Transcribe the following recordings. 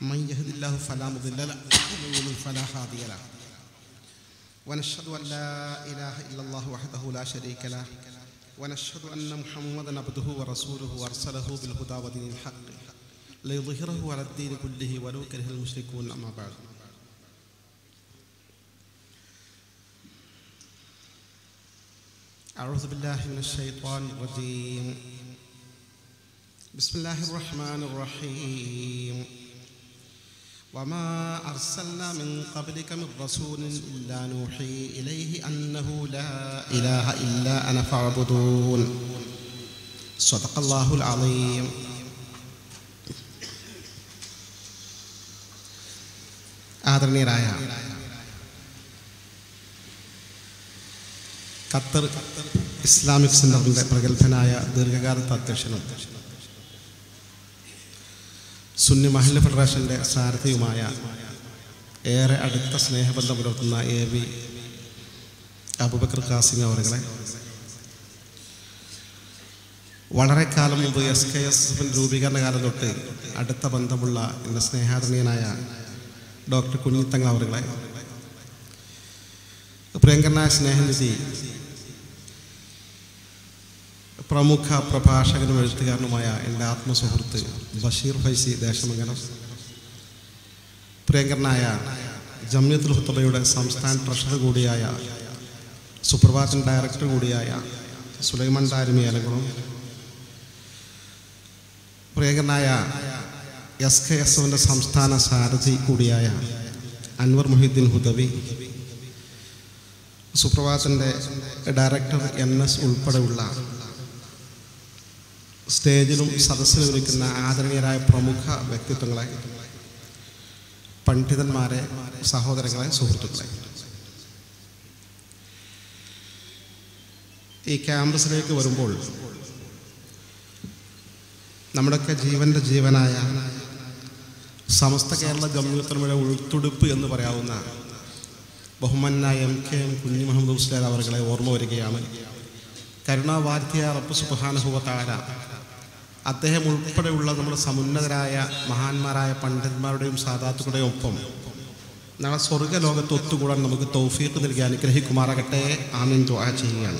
من يهد الله فلا مضل له ومن يضلل فلا هادي له ونشهد أن لا إله إلا الله وحده لا شريك له ونشهد أن محمدا عبده ورسوله وأرسله بالهدى ودين الحق ليظهره على الدين كله ولو كره المشركون أما بعد أعوذ بالله من الشيطان الرجيم بسم الله الرحمن الرحيم وما أرسلنا من قبلك من رسول إلا نوحي إليه أنه لا إله إلا أنا فاعبدون صدق الله العظيم ആദരണീയരായ Qatar Islamic സെന്ററിന്റെ പ്രഗത്ഭനായ ദീർഘകാലത്തെ അധ്യക്ഷനും സുന്നി മഹല്ല ഫെഡറേഷന്റെ സാരഥിയുമായ ഏറെ അടുത്ത സ്നേഹബന്ധം പുലർത്തുന്ന എ വി അബുബക്കർ കാസിമി അവരുകളെ വളരെ കാലം മുമ്പ് എസ് കെ എസ് എഫിൻ്റെ രൂപീകരണ കാലം തൊട്ട് അടുത്ത ബന്ധമുള്ള എൻ്റെ സ്നേഹാദരണീയനായ ഡോക്ടർ കുഞ്ഞിത്തങ്ങൾ അവരുകളെ പ്രിയങ്കരനായ സ്നേഹനിധി പ്രമുഖ പ്രഭാഷകനും എഴുത്തുകാരനുമായ എൻ്റെ ആത്മസുഹൃത്ത് ബഷീർ ഫൈസി ദേശമംഗലം പ്രിയങ്കരനായ ജമ്യത്തുൽ ഹുത്തബയുടെ സംസ്ഥാന ട്രഷറർ കൂടിയായ സുപ്രഭാതൻ ഡയറക്ടർ കൂടിയായ സുലൈമൻ ദാരിമി അലങ്കുളം പ്രിയങ്കരനായ എസ് കെ എസ് എഫിൻ്റെ സംസ്ഥാന സാരഥി കൂടിയായ അൻവർ മൊഹീദ്ദീൻ ഹുദവി സുപ്രഭാതൻ്റെ ഡയറക്ടർ എൻ എസ് ഉൾപ്പെടെയുള്ള സ്റ്റേജിലും സദസ്സിലും ഇരിക്കുന്ന ആദരണീയരായ പ്രമുഖ വ്യക്തിത്വങ്ങളെ പണ്ഡിതന്മാരെ സഹോദരങ്ങളെ സുഹൃത്തുക്കളെ ഈ ക്യാമ്പസിലേക്ക് വരുമ്പോൾ നമ്മുടെയൊക്കെ ജീവൻ്റെ ജീവനായ സമസ്ത കേരള ജമ്മിയത്തിനുമഴ ഉൾത്തുടുപ്പ് എന്ന് പറയാവുന്ന ബഹുമാനായ എം കെ എം കുഞ്ഞു മുഹമ്മദ് മുസ്ലിം അവരുടെ ഓർമ്മ വരികയാണ് കരുണാവാദ്യ റബ്ബ് സുബാനുഭവത്താര അദ്ദേഹം ഉൾപ്പെടെയുള്ള നമ്മുടെ സമുന്നതരായ മഹാന്മാരായ പണ്ഡിതന്മാരുടെയും സാധാത്തുക്കളുടെയും ഒപ്പം നാളെ സ്വർഗ ലോകത്ത് ഒത്തുകൂടാൻ നമുക്ക് തൗഫീഖ് നൽകി അനുഗ്രഹിക്കുമാറാകട്ടെ ആമീൻ ദുആ ചെയ്യുകയാണ്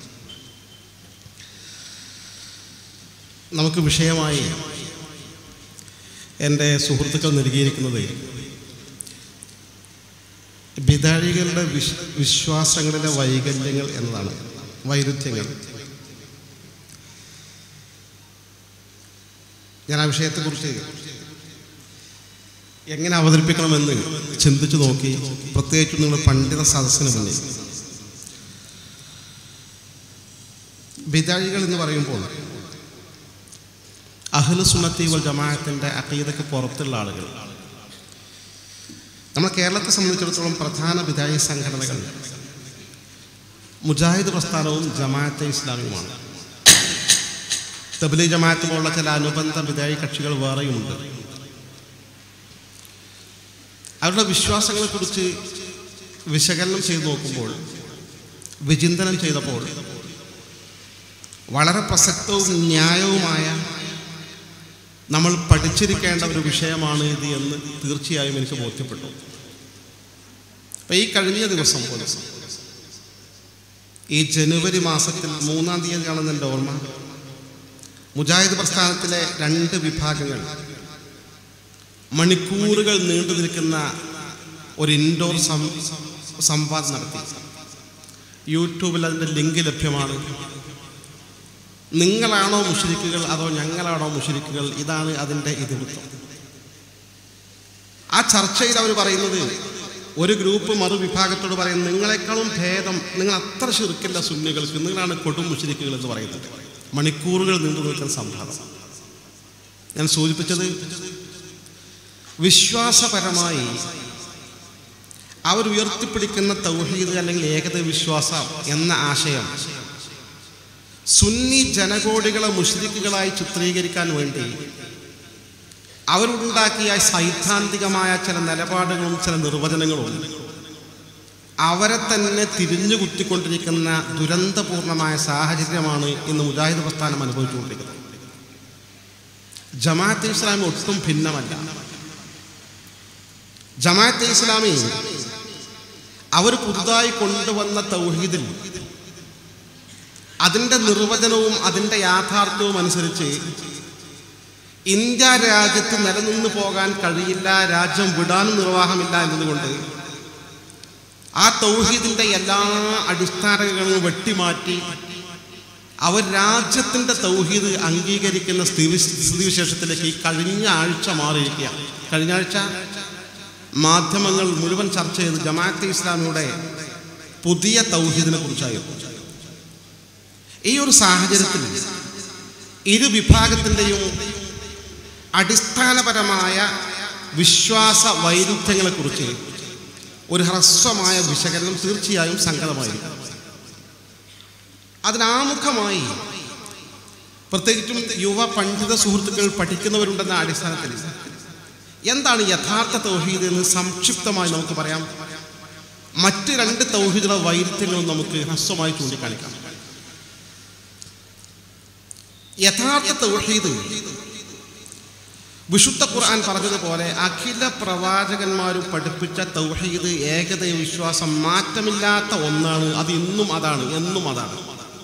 നമുക്ക് വിഷയമായി എൻ്റെ സുഹൃത്തുക്കൾ നൽകിയിരിക്കുന്നത് ബിദാഴികളുടെ വിശ് വിശ്വാസങ്ങളിലെ വൈകല്യങ്ങൾ എന്നതാണ് വൈരുദ്ധ്യങ്ങൾ ഞാൻ ആ വിഷയത്തെക്കുറിച്ച് എങ്ങനെ അവതരിപ്പിക്കണമെന്ന് ചിന്തിച്ചു നോക്കി പ്രത്യേകിച്ചും നിങ്ങൾ പണ്ഡിത സദസ്സിന് മുന്നിൽ ബിദാഴികൾ എന്ന് പറയുമ്പോൾ അഹ്ലു സുന്നത്തി വൽ ജമാഅത്തിൻ്റെ അക്കീതയ്ക്ക് പുറത്തുള്ള ആളുകൾ നമ്മുടെ കേരളത്തെ സംബന്ധിച്ചിടത്തോളം പ്രധാന വിദായി സംഘടനകൾ മുജാഹിദ് പ്രസ്ഥാനവും ജമാഅത്തെ ഇസ്ലാമിയുമാണ് തബ്ലീ ജമാഅത്ത് പോലുള്ള ചില അനുബന്ധ വിദായി കക്ഷികൾ വേറെയുമുണ്ട് അവരുടെ വിശ്വാസങ്ങളെക്കുറിച്ച് വിശകലനം ചെയ്തു നോക്കുമ്പോൾ വിചിന്തനം ചെയ്തപ്പോൾ വളരെ പ്രസക്തവും ന്യായവുമായ നമ്മൾ പഠിച്ചിരിക്കേണ്ട ഒരു വിഷയമാണ് ഇത് എന്ന് തീർച്ചയായും എനിക്ക് ബോധ്യപ്പെട്ടു അപ്പം ഈ കഴിഞ്ഞ ദിവസം പോലെ ഈ ജനുവരി മാസത്തിൽ മൂന്നാം തീയതിയാണെന്ന് എൻ്റെ ഓർമ്മ മുജാഹിദ് പ്രസ്ഥാനത്തിലെ രണ്ട് വിഭാഗങ്ങൾ മണിക്കൂറുകൾ നീണ്ടു നിൽക്കുന്ന ഒരു ഇൻഡോർ സംവാദം നടത്തി യൂട്യൂബിൽ അതിൻ്റെ ലിങ്ക് ലഭ്യമാണ് നിങ്ങളാണോ മുഷരിക്കുകൾ അതോ ഞങ്ങളാണോ മുഷരിക്കുകൾ ഇതാണ് അതിൻ്റെ ഇതിവൃത്തം ആ ചർച്ചയിൽ അവർ പറയുന്നത് ഒരു ഗ്രൂപ്പ് മറുവിഭാഗത്തോട് പറയുന്നത് നിങ്ങളെക്കാളും ഭേദം നിങ്ങൾ അത്ര ചെറുക്കില്ല സുന്നികൾക്ക് നിങ്ങളാണ് കൊടും മുഷരിക്കുകൾ എന്ന് പറയുന്നത് മണിക്കൂറുകൾ നീണ്ടു നിൽക്കുന്ന സംവാദം ഞാൻ സൂചിപ്പിച്ചത് വിശ്വാസപരമായി അവർ ഉയർത്തിപ്പിടിക്കുന്ന തൗഹീദ് അല്ലെങ്കിൽ ഏകത വിശ്വാസം എന്ന ആശയം സുന്നി ജനകോടികളെ മുസ്ലിക്കുകളായി ചിത്രീകരിക്കാൻ വേണ്ടി അവരുണ്ടാക്കിയ സൈദ്ധാന്തികമായ ചില നിലപാടുകളും ചില നിർവചനങ്ങളും അവരെ തന്നെ തിരിഞ്ഞു കുത്തിക്കൊണ്ടിരിക്കുന്ന ദുരന്തപൂർണമായ സാഹചര്യമാണ് ഇന്ന് മുജാഹിദ് പ്രസ്ഥാനം അനുഭവിച്ചുകൊണ്ടിരിക്കുന്നത് ജമാഅത്ത് ഇസ്ലാമി ഒട്ടും ഭിന്നമല്ല ജമാഅത്തെ ഇസ്ലാമി അവർ പുതുതായി കൊണ്ടുവന്ന തൗഹീദിൽ അതിൻ്റെ നിർവചനവും അതിൻ്റെ യാഥാർത്ഥ്യവും അനുസരിച്ച് ഇന്ത്യ രാജ്യത്ത് നിലനിന്ന് പോകാൻ കഴിയില്ല രാജ്യം വിടാനും നിർവാഹമില്ല എന്നതുകൊണ്ട് ആ തൗഹീദിൻ്റെ എല്ലാ അടിസ്ഥാനങ്ങളും വെട്ടിമാറ്റി അവർ രാജ്യത്തിൻ്റെ തൗഹീദ് അംഗീകരിക്കുന്ന സ്ഥിതി സ്ഥിതിവിശേഷത്തിലേക്ക് ഈ കഴിഞ്ഞ ആഴ്ച മാറിയിരിക്കുകയാണ് കഴിഞ്ഞ ആഴ്ച മാധ്യമങ്ങൾ മുഴുവൻ ചർച്ച ചെയ്ത് ജമാഅത്തെ ഇസ്ലാമിയുടെ പുതിയ തൗഹീദിനെ കുറിച്ചായിരുന്നു ഈ ഒരു സാഹചര്യത്തിൽ ഇരു വിഭാഗത്തിൻ്റെയും അടിസ്ഥാനപരമായ വിശ്വാസ വൈരുദ്ധ്യങ്ങളെക്കുറിച്ച് ഒരു ഹ്രസ്വമായ വിശകലനം തീർച്ചയായും സംഗതമായിരിക്കും അതിനാമുഖമായി പ്രത്യേകിച്ചും യുവ പണ്ഡിത സുഹൃത്തുക്കൾ പഠിക്കുന്നവരുണ്ടെന്ന അടിസ്ഥാനത്തിൽ എന്താണ് യഥാർത്ഥ തൗഹീദ് എന്ന് സംക്ഷിപ്തമായി നമുക്ക് പറയാം മറ്റ് രണ്ട് തൗഹീദുകളുടെ വൈരുദ്ധ്യങ്ങളും നമുക്ക് ഹ്രസ്വമായി ചൂണ്ടിക്കാണിക്കാം യഥാർത്ഥ തൗഹീദ് വിശുദ്ധ ഖുർആൻ പറഞ്ഞതുപോലെ അഖില പ്രവാചകന്മാരും പഠിപ്പിച്ച തൗഹീദ് ഏകദൈവ വിശ്വാസം മാറ്റമില്ലാത്ത ഒന്നാണ് അത് ഇന്നും അതാണ് എന്നും അതാണ്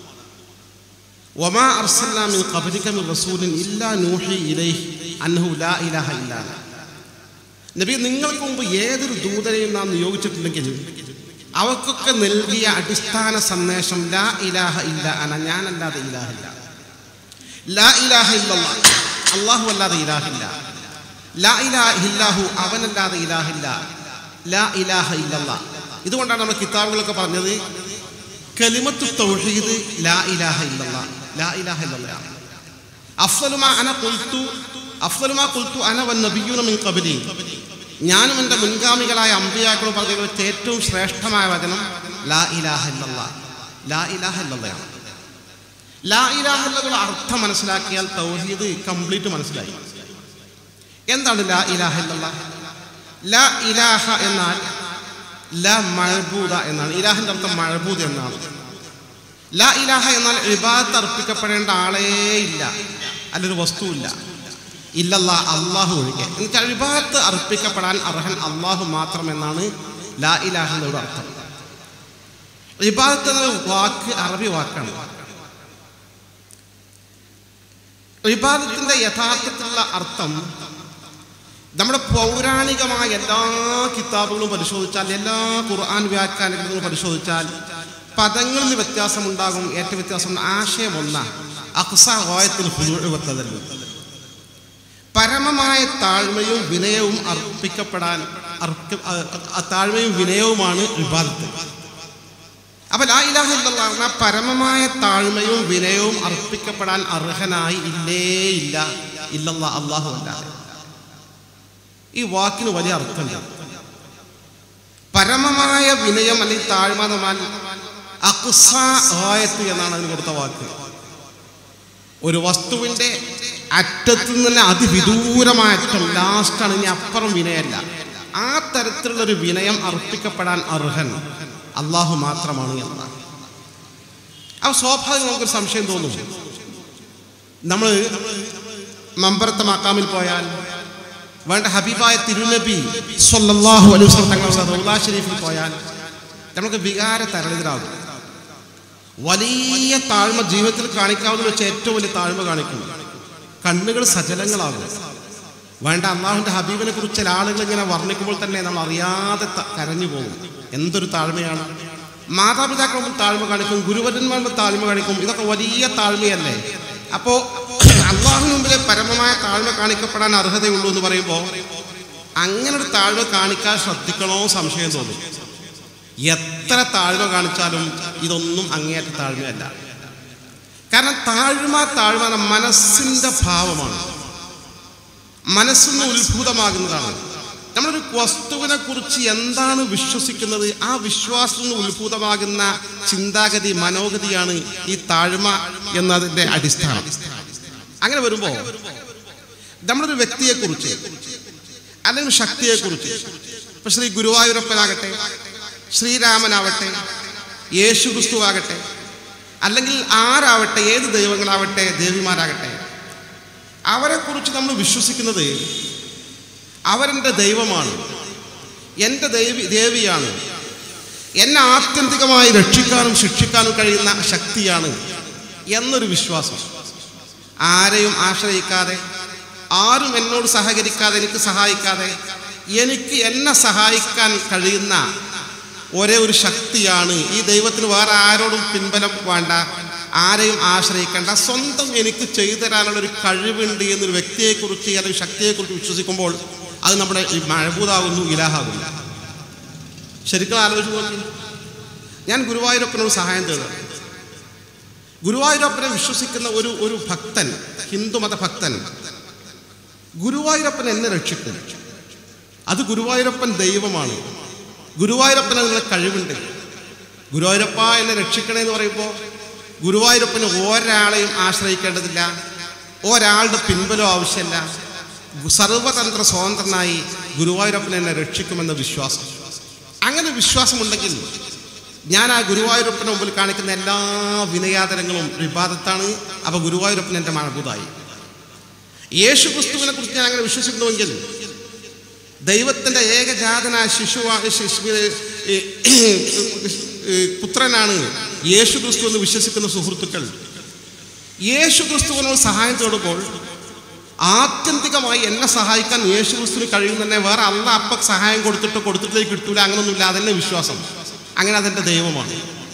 ഒമാ അർസല്ലാമിൻ കബലിക്കമിൻ റസൂലിൻ ഇല്ലാ നൂഹി ഇലൈഹി അന്നഹു ലാ ഇലാഹ ഇല്ലാ നബി നിങ്ങൾക്ക് മുമ്പ് ഏതൊരു ദൂതനെയും നാം നിയോഗിച്ചിട്ടുണ്ടെങ്കിൽ അവർക്കൊക്കെ നൽകിയ അടിസ്ഥാന സന്ദേശം ലാ ഇലാഹ ഇല്ല അന ഞാനല്ലാതെ ഇലാഹില്ല ലാ ഇലാഹ ഇല്ലല്ലാ അള്ളാഹു അല്ലാതെ ഇലാഹില്ല ലാ ഇലാഹ ഇല്ലാഹു അവനല്ലാതെ ഇലാഹില്ല ലാ ഇലാഹ ഇല്ലല്ലാ ഇതുകൊണ്ടാണ് നമ്മൾ കിതാബുകളൊക്കെ പറഞ്ഞത് കലിമത്തു തൗഹീദ് ലാ ഇലാഹ ഇല്ലല്ലാ ലാ ഇലാഹ ഇല്ലല്ലാ അഫ്സലുമാ അന ഖുൽതു അഫ്സലുമാ ഖുൽതു അന വൻ നബിയ്യൂന മിൻ ഖബലി ഞാനും എൻ്റെ മുൻഗാമികളായ അമ്പിയാക്കളും പറഞ്ഞ ഏറ്റവും ശ്രേഷ്ഠമായ വചനം ലാ ഇലാഹ ഇല്ലല്ലാ ലാ ഇലാഹ ഇല്ലല്ലയാണ് ലാ ഇലാഹ ഇല്ലയുടെ അർത്ഥം മനസ്സിലാക്കിയാൽ തൗഹീദ് കംപ്ലീറ്റ് മനസ്സിലായി എന്താണ് ലാ ഇലാഹ ഇല്ലല്ല ലാ ഇലാഹ എന്നാൽ ല മഴബൂത എന്നാണ് ഇലാഹിൻ്റെ അർത്ഥം മഴബൂത എന്നാണ് ലാ ഇലാഹ എന്നാൽ ഇബാദത്ത് അർപ്പിക്കപ്പെടേണ്ട ആളേ ഇല്ല അല്ലൊരു വസ്തുവില്ല ഇല്ലല്ല അള്ളാഹു ഒഴികെ എന്നുവെച്ചാൽ ഇബാദത്ത് അർപ്പിക്കപ്പെടാൻ അർഹൻ അള്ളാഹു മാത്രം എന്നാണ് ലാ ഇലാഹ എന്നൊരു അർത്ഥം ഇബാദത്ത് എന്ന വാക്ക് അറബി വാക്കാണ് ഇബാദത്തിന്റെ യഥാർത്ഥത്തിലുള്ള അർത്ഥം നമ്മുടെ പൗരാണികമായ എല്ലാ കിതാബുകളും പരിശോധിച്ചാൽ എല്ലാ ഖുർആൻ വ്യാഖ്യാനങ്ങളും പരിശോധിച്ചാൽ പദങ്ങളിൽ വ്യത്യാസമുണ്ടാകും ഏറ്റവും വ്യത്യാസം ആശയം ഒന്ന അക്സ ഹോയത്തിൽ ഹുദൂഴത്തതല്ല പരമമായ താഴ്മയും വിനയവും അർപ്പിക്കപ്പെടാൻ അർപ്പ ആ താഴ്മയും വിനയവുമാണ് വിവാദത്ത് അപ്പൊ ലാ ഇലാഹ ഇല്ലല്ലാഹ് എന്ന പരമമായ താഴ്മയും വിനയവും അർപ്പിക്കപ്പെടാൻ അർഹനായി ഇല്ലേ ഇല്ല ഇല്ലല്ലാ അള്ളാഹു അല്ലാതെ ഈ വാക്കിന് വലിയ അർത്ഥമുണ്ട് പരമമായ വിനയം അല്ലെങ്കിൽ താഴ്മ എന്ന് പറഞ്ഞാൽ അക്സ ആയത്ത് എന്നാണ് അതിന് കൊടുത്ത വാക്ക് ഒരു വസ്തുവിന്റെ അറ്റത്ത് നിന്ന് തന്നെ അതിവിദൂരമായ അറ്റം ലാസ്റ്റാണ് ഇനി അപ്പുറം വിനയല്ല ആ തരത്തിലുള്ള ഒരു വിനയം അർപ്പിക്കപ്പെടാൻ അർഹൻ അള്ളാഹു മാത്രമാണ് എന്നതാണ് അപ്പോൾ സ്വാഭാവികം നമുക്കൊരു സംശയം തോന്നും നമ്മൾ മമ്പറത്തെ മക്കാമിൽ പോയാൽ വേണ്ട ഹബീബായ തിരുനബി സ്വല്ലല്ലാഹു അലൈഹി വസല്ലം തങ്ങളുടെ റൗള ഷരീഫിൽ പോയാൽ നമുക്ക് വികാര തരളിതരാകും വലിയ താഴ്മ ജീവിതത്തിൽ കാണിക്കാവുന്ന വെച്ച് ഏറ്റവും വലിയ താഴ്മ കാണിക്കും കണ്ണുകൾ സജലങ്ങളാകും വേണ്ട അള്ളാഹുവിൻ്റെ ഹബീബിനെ കുറിച്ച് ചില ആളുകൾ ഇങ്ങനെ വർണ്ണിക്കുമ്പോൾ തന്നെ നമ്മൾ അറിയാതെ ത- കരഞ്ഞു പോകും എന്തൊരു താഴ്മയാണ് മാതാപിതാക്കൾ മുമ്പ് താഴ്മ കാണിക്കും ഗുരുവരന്മാർ മുമ്പ് താഴ്മ കാണിക്കും ഇതൊക്കെ വലിയ താഴ്മയല്ലേ അപ്പോൾ അള്ളാഹുവിന് മുമ്പിലെ പരമമായ താഴ്മ കാണിക്കപ്പെടാൻ അർഹതയുള്ളൂ എന്ന് പറയുമ്പോൾ അങ്ങനെ ഒരു താഴ്മ കാണിക്കാൻ ശ്രദ്ധിക്കണോ സംശയം തോന്നും എത്ര താഴ്മ കാണിച്ചാലും ഇതൊന്നും അങ്ങേയറ്റ താഴ്മയല്ല കാരണം താഴ്മ താഴ്മ എന്ന മനസ്സിൻ്റെ ഭാവമാണ് മനസ്സിന്ന് ഉത്ഭൂതമാകുന്നതാണ് നമ്മളൊരു വസ്തുവിനെ കുറിച്ച് എന്താണ് വിശ്വസിക്കുന്നത് ആ വിശ്വാസത്തിൽ നിന്ന് ഉത്ഭൂതമാകുന്ന ചിന്താഗതി മനോഗതിയാണ് ഈ താഴ്മ എന്നതിൻ്റെ അടിസ്ഥാനം അങ്ങനെ വരുമ്പോൾ നമ്മളൊരു വ്യക്തിയെക്കുറിച്ച് അല്ലെങ്കിൽ ശക്തിയെക്കുറിച്ച് ഇപ്പം ശ്രീ ഗുരുവായൂരപ്പനാകട്ടെ ശ്രീരാമനാവട്ടെ യേശു ക്രിസ്തു ആകട്ടെ അല്ലെങ്കിൽ ആരാവട്ടെ ഏത് ദൈവങ്ങളാവട്ടെ ദേവിമാരാകട്ടെ അവരെക്കുറിച്ച് നമ്മൾ വിശ്വസിക്കുന്നത് അവരെൻ്റെ ദൈവമാണ് എൻ്റെ ദേവി ദേവിയാണ് എന്നെ ആത്യന്തികമായി രക്ഷിക്കാനും ശിക്ഷിക്കാനും കഴിയുന്ന ശക്തിയാണ് എന്നൊരു വിശ്വാസം ആരെയും ആശ്രയിക്കാതെ ആരും എന്നോട് സഹകരിക്കാതെ എനിക്ക് സഹായിക്കാതെ എനിക്ക് എന്നെ സഹായിക്കാൻ കഴിയുന്ന ഒരേ ഒരു ശക്തിയാണ് ഈ ദൈവത്തിന് വേറെ ആരോടും പിൻബലം വേണ്ട ആരെയും ആശ്രയിക്കേണ്ട സ്വന്തം എനിക്ക് ചെയ്തു തരാനുള്ള ഒരു കഴിവുണ്ട് എന്നൊരു വ്യക്തിയെക്കുറിച്ച് അല്ലെങ്കിൽ ശക്തിയെക്കുറിച്ച് വിശ്വസിക്കുമ്പോൾ അത് നമ്മുടെ ഈ മഴബൂതാകുന്നു ഇലാഹാകുന്നു ശരിക്കും ആലോചിച്ച് നോക്കി ഞാൻ ഗുരുവായൂരപ്പനോട് സഹായം തേടുക ഗുരുവായൂരപ്പനെ വിശ്വസിക്കുന്ന ഒരു ഒരു ഭക്തൻ ഹിന്ദുമത ഭക്തൻ ഗുരുവായൂരപ്പൻ എന്നെ രക്ഷിക്കും അത് ഗുരുവായൂരപ്പൻ ദൈവമാണ് ഗുരുവായൂരപ്പൻ അതിനുള്ള കഴിവുണ്ട് ഗുരുവായൂരപ്പ എന്നെ രക്ഷിക്കണേ എന്ന് പറയുമ്പോൾ ഗുരുവായൂരപ്പന് ഒരാളെയും ആശ്രയിക്കേണ്ടതില്ല ഒരാളുടെ പിൻബലം ആവശ്യമില്ല സർവതന്ത്ര സ്വതന്ത്രനായി ഗുരുവായൂരപ്പൻ എന്നെ രക്ഷിക്കുമെന്ന വിശ്വാസം അങ്ങനെ വിശ്വാസമുണ്ടെങ്കിൽ ഞാൻ ആ ഗുരുവായൂരപ്പൻ്റെ മുമ്പിൽ കാണിക്കുന്ന എല്ലാ വിനയാദരങ്ങളും വിവാദത്താണ് അപ്പോൾ ഗുരുവായൂരപ്പൻ എൻ്റെ മഴബൂതായി യേശു ക്രിസ്തുവിനെ കുറിച്ച് ഞാൻ അങ്ങനെ വിശ്വസിക്കുന്നുവെങ്കിൽ ദൈവത്തിൻ്റെ ഏകജാതനായ ശിശുവാ ശിശു ഈ, ഈ, പുത്രനാണ് യേശു ക്രിസ്തു എന്ന് വിശ്വസിക്കുന്ന സുഹൃത്തുക്കൾ യേശു ക്രിസ്തുവിനോട് സഹായം തേടുമ്പോൾ ആത്യന്തികമായി എന്നെ സഹായിക്കാൻ യേശു ക്രിസ്തുവിന് കഴിയും തന്നെ വേറെ അല്ല അപ്പ സഹായം കൊടുത്തിട്ടോ കൊടുത്തിട്ടിലേക്ക് കിട്ടൂല അങ്ങനൊന്നുമില്ല അതെന്നെ വിശ്വാസം അങ്ങനെ അതെൻ്റെ ദൈവമാണ്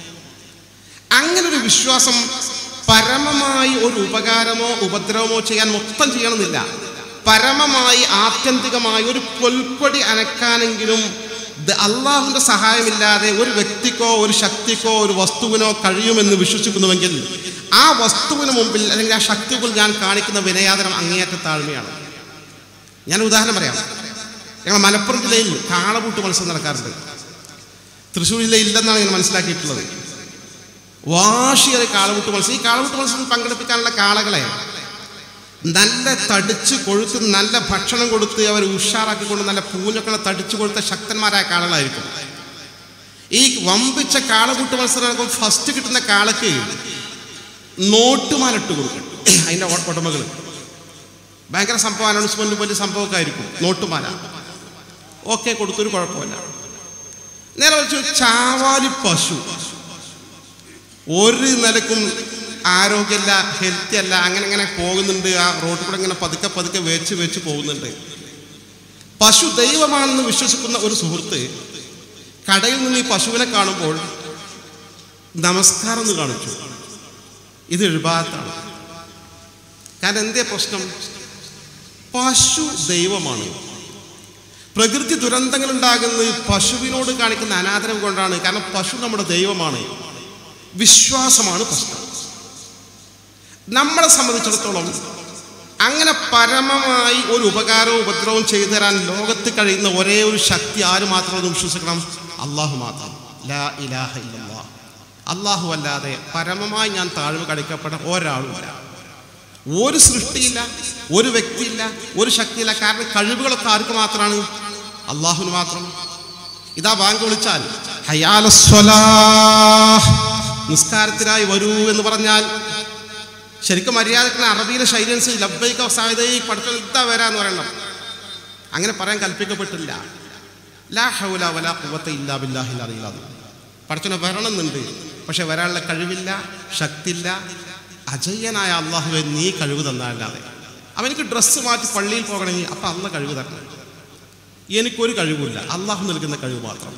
അങ്ങനെ ഒരു വിശ്വാസം പരമമായി ഒരു ഉപകാരമോ ഉപദ്രവമോ ചെയ്യാൻ മൊത്തം ചെയ്യണമെന്നില്ല പരമമായി ആത്യന്തികമായി ഒരു പൊൽപ്പൊടി അനക്കാനെങ്കിലും ദ- അള്ളാഹുവിൻ്റെ സഹായമില്ലാതെ ഒരു വ്യക്തിക്കോ ഒരു ശക്തിക്കോ ഒരു വസ്തുവിനോ കഴിയുമെന്ന് വിശ്വസിക്കുന്നുവെങ്കിൽ ആ വസ്തുവിന് മുമ്പിൽ അല്ലെങ്കിൽ ആ ശക്തി മുമ്പിൽ ഞാൻ കാണിക്കുന്ന വിനയാദനം അങ്ങേയറ്റ താഴ്മയാണ് ഞാൻ ഉദാഹരണം പറയാം ഞങ്ങൾ മലപ്പുറം ജില്ലയിൽ കാളപൂട്ട് മത്സരം നടക്കാറുണ്ട് തൃശ്ശൂർ ജില്ലയിൽ ഇല്ലെന്നാണ് ഞാൻ മനസ്സിലാക്കിയിട്ടുള്ളത് വാശിയേറെ കാളപൂട്ട് മത്സരം ഈ കാളപൂട്ട് മത്സരം പങ്കെടുപ്പിക്കാനുള്ള കാളകളെ നല്ല തടിച്ച് കൊഴുത്ത് നല്ല ഭക്ഷണം കൊടുത്ത് അവർ ഉഷാറാക്കിക്കൊണ്ട് നല്ല പൂഞ്ഞൊക്കെ തടിച്ചു കൊടുത്ത ശക്തന്മാരായ കാളകളായിരിക്കും ഈ വമ്പിച്ച കാളകൂട്ട് മത്സരം നടക്കുമ്പോൾ ഫസ്റ്റ് കിട്ടുന്ന കാളക്ക് നോട്ടുമാലിട്ട് കൊടുക്കും അതിൻ്റെ ഉടമകൾ ഭയങ്കര സംഭവം അനൗൺസ്മെന്റ് വലിയ സംഭവമൊക്കെ ആയിരിക്കും നോട്ടുമാല ഓക്കെ കൊടുത്തൊരു കുഴപ്പമില്ല നേരെ വെച്ച് ചാവാലി പശു ഒരു നിലക്കും ആരോഗ്യമല്ല ഹെൽത്തി അല്ല അങ്ങനെ അങ്ങനെ പോകുന്നുണ്ട് ആ റോഡിൽ കൂടെ ഇങ്ങനെ പതുക്കെ പതുക്കെ വെച്ച് വെച്ച് പോകുന്നുണ്ട് പശു ദൈവമാണെന്ന് വിശ്വസിക്കുന്ന ഒരു സുഹൃത്ത് കടയിൽ നിന്ന് ഈ പശുവിനെ കാണുമ്പോൾ നമസ്കാരം എന്ന് കാണിച്ചു ഇത് എഴുപാത്താണ് കാരണം എന്തേ പ്രശ്നം പശു ദൈവമാണ് പ്രകൃതി ദുരന്തങ്ങൾ ഉണ്ടാകുന്നത് പശുവിനോട് കാണിക്കുന്ന അനാദരം കൊണ്ടാണ് കാരണം പശു നമ്മുടെ ദൈവമാണ് വിശ്വാസമാണ് പ്രശ്നം നമ്മളെ സംബന്ധിച്ചിടത്തോളം അങ്ങനെ പരമമായി ഒരു ഉപകാരവും ഉപദ്രവവും ചെയ്തു തരാൻ ലോകത്ത് കഴിയുന്ന ഒരേ ഒരു ശക്തി ആര് മാത്രമെന്ന് വിശ്വസിക്കണം അള്ളാഹു മാത്രം ലാ ഇലാഹ ഇല്ലല്ലാ അള്ളാഹു അല്ലാതെ പരമമായി ഞാൻ താഴ്വ കടിക്കപ്പെട്ട ഒരാളുമില്ല ഒരു സൃഷ്ടിയില്ല ഒരു വ്യക്തിയില്ല ഒരു ശക്തിയില്ല കാരണം കഴിവുകളൊക്കെ ആർക്ക് മാത്രമാണ് അള്ളാഹുവിന് മാത്രം ഇതാ ബാങ്ക് വിളിച്ചാൽ ഹയാലസ്വലാഹ് നിസ്കാരത്തിനായി വരൂ എന്ന് പറഞ്ഞാൽ ശരിക്കും മര്യാദക്കുന്ന അറബിയിലെ ശൈലി അനുസരിച്ച് ലബ്ബൈക്ക സായുധ പഠിത്തം ഇതാ വരാന്ന് പറയണം അങ്ങനെ പറയാൻ കൽപ്പിക്കപ്പെട്ടില്ല ലാ ഹൗല വലാ ഖുവത ഇല്ലാ ബില്ലാഹിൽ അറിയില്ലാതെ പഠിച്ചനെ വരണമെന്നുണ്ട് പക്ഷെ വരാനുള്ള കഴിവില്ല ശക്തിയില്ല അജയ്യനായ അള്ളാഹുവെ നീ കഴിവ് തന്നല്ലാതെ അവനിക്ക് ഡ്രസ്സ് മാറ്റി പള്ളിയിൽ പോകണമെങ്കിൽ അപ്പം അള്ള കഴിവ് തരണം എനിക്കൊരു കഴിവില്ല അള്ളാഹു നൽകുന്ന കഴിവ് മാത്രം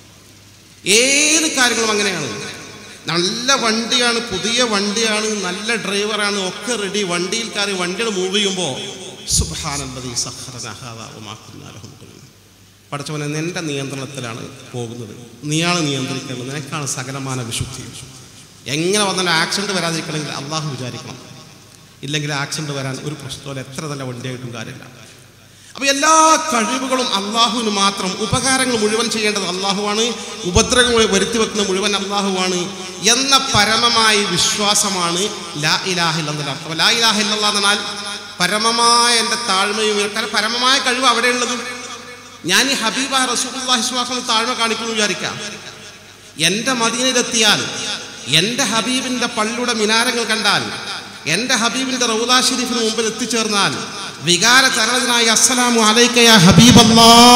ഏത് കാര്യങ്ങളും അങ്ങനെയാണ് നല്ല വണ്ടിയാണ് പുതിയ വണ്ടിയാണ് നല്ല ഡ്രൈവറാണ് ഒക്കെ റെഡി വണ്ടിയിൽ കയറി വണ്ടികൾ മൂവ് ചെയ്യുമ്പോൾ സുബാനല്ലതി സഹറനാഹാതാവുമാക്കുന്നവരും പഠിച്ചവനെ നിന്റെ നിയന്ത്രണത്തിലാണ് പോകുന്നത് നീയാണ് നിയന്ത്രിക്കേണ്ടത് നിനക്കാണ് സകലമാന വിശുദ്ധി എങ്ങനെ വന്നാലും ആക്സിഡൻറ്റ് വരാതിരിക്കണമെങ്കിൽ അള്ളാഹു വിചാരിക്കണം ഇല്ലെങ്കിൽ ആക്സിഡൻറ്റ് വരാൻ ഒരു പ്രശ്നമല്ല എത്ര നല്ല വണ്ടിയായിട്ടും കാര്യമില്ല അപ്പോൾ എല്ലാ കഴിവുകളും അള്ളാഹുവിന് മാത്രം ഉപകാരങ്ങൾ മുഴുവൻ ചെയ്യേണ്ടത് അള്ളാഹുവാണ് ഉപദ്രവങ്ങൾ വരുത്തി വെക്കുന്ന മുഴുവൻ അള്ളാഹുവാണ് എന്ന പരമമായ വിശ്വാസമാണ് ലാ ഇലാഹില്ലെന്നുള്ള അർത്ഥം ലാ ഇലാഹില്ല എന്ന് പറഞ്ഞാൽ പരമമായ എൻ്റെ താഴ്മയും കാരണം പരമമായ കഴിവ് അവിടെയുള്ളത് ഞാൻ ഈ ഹബീബ റസൂലുള്ളാഹി സ്വലാഹു താഴ്മ കാണിക്കുന്നു വിചാരിക്കാം എൻ്റെ മദീനയിലെത്തിയാൽ എൻ്റെ ഹബീബിൻ്റെ പള്ളിയുടെ മിനാരങ്ങൾ കണ്ടാൽ എൻ്റെ ഹബീബിൻ്റെ റൗദാ ഷരീഫിന് മുമ്പിൽ എത്തിച്ചേർന്നാൽ വികാര തരണതിനായി അസ്സലാമു അലൈക്ക യാ ഹബീബല്ലാ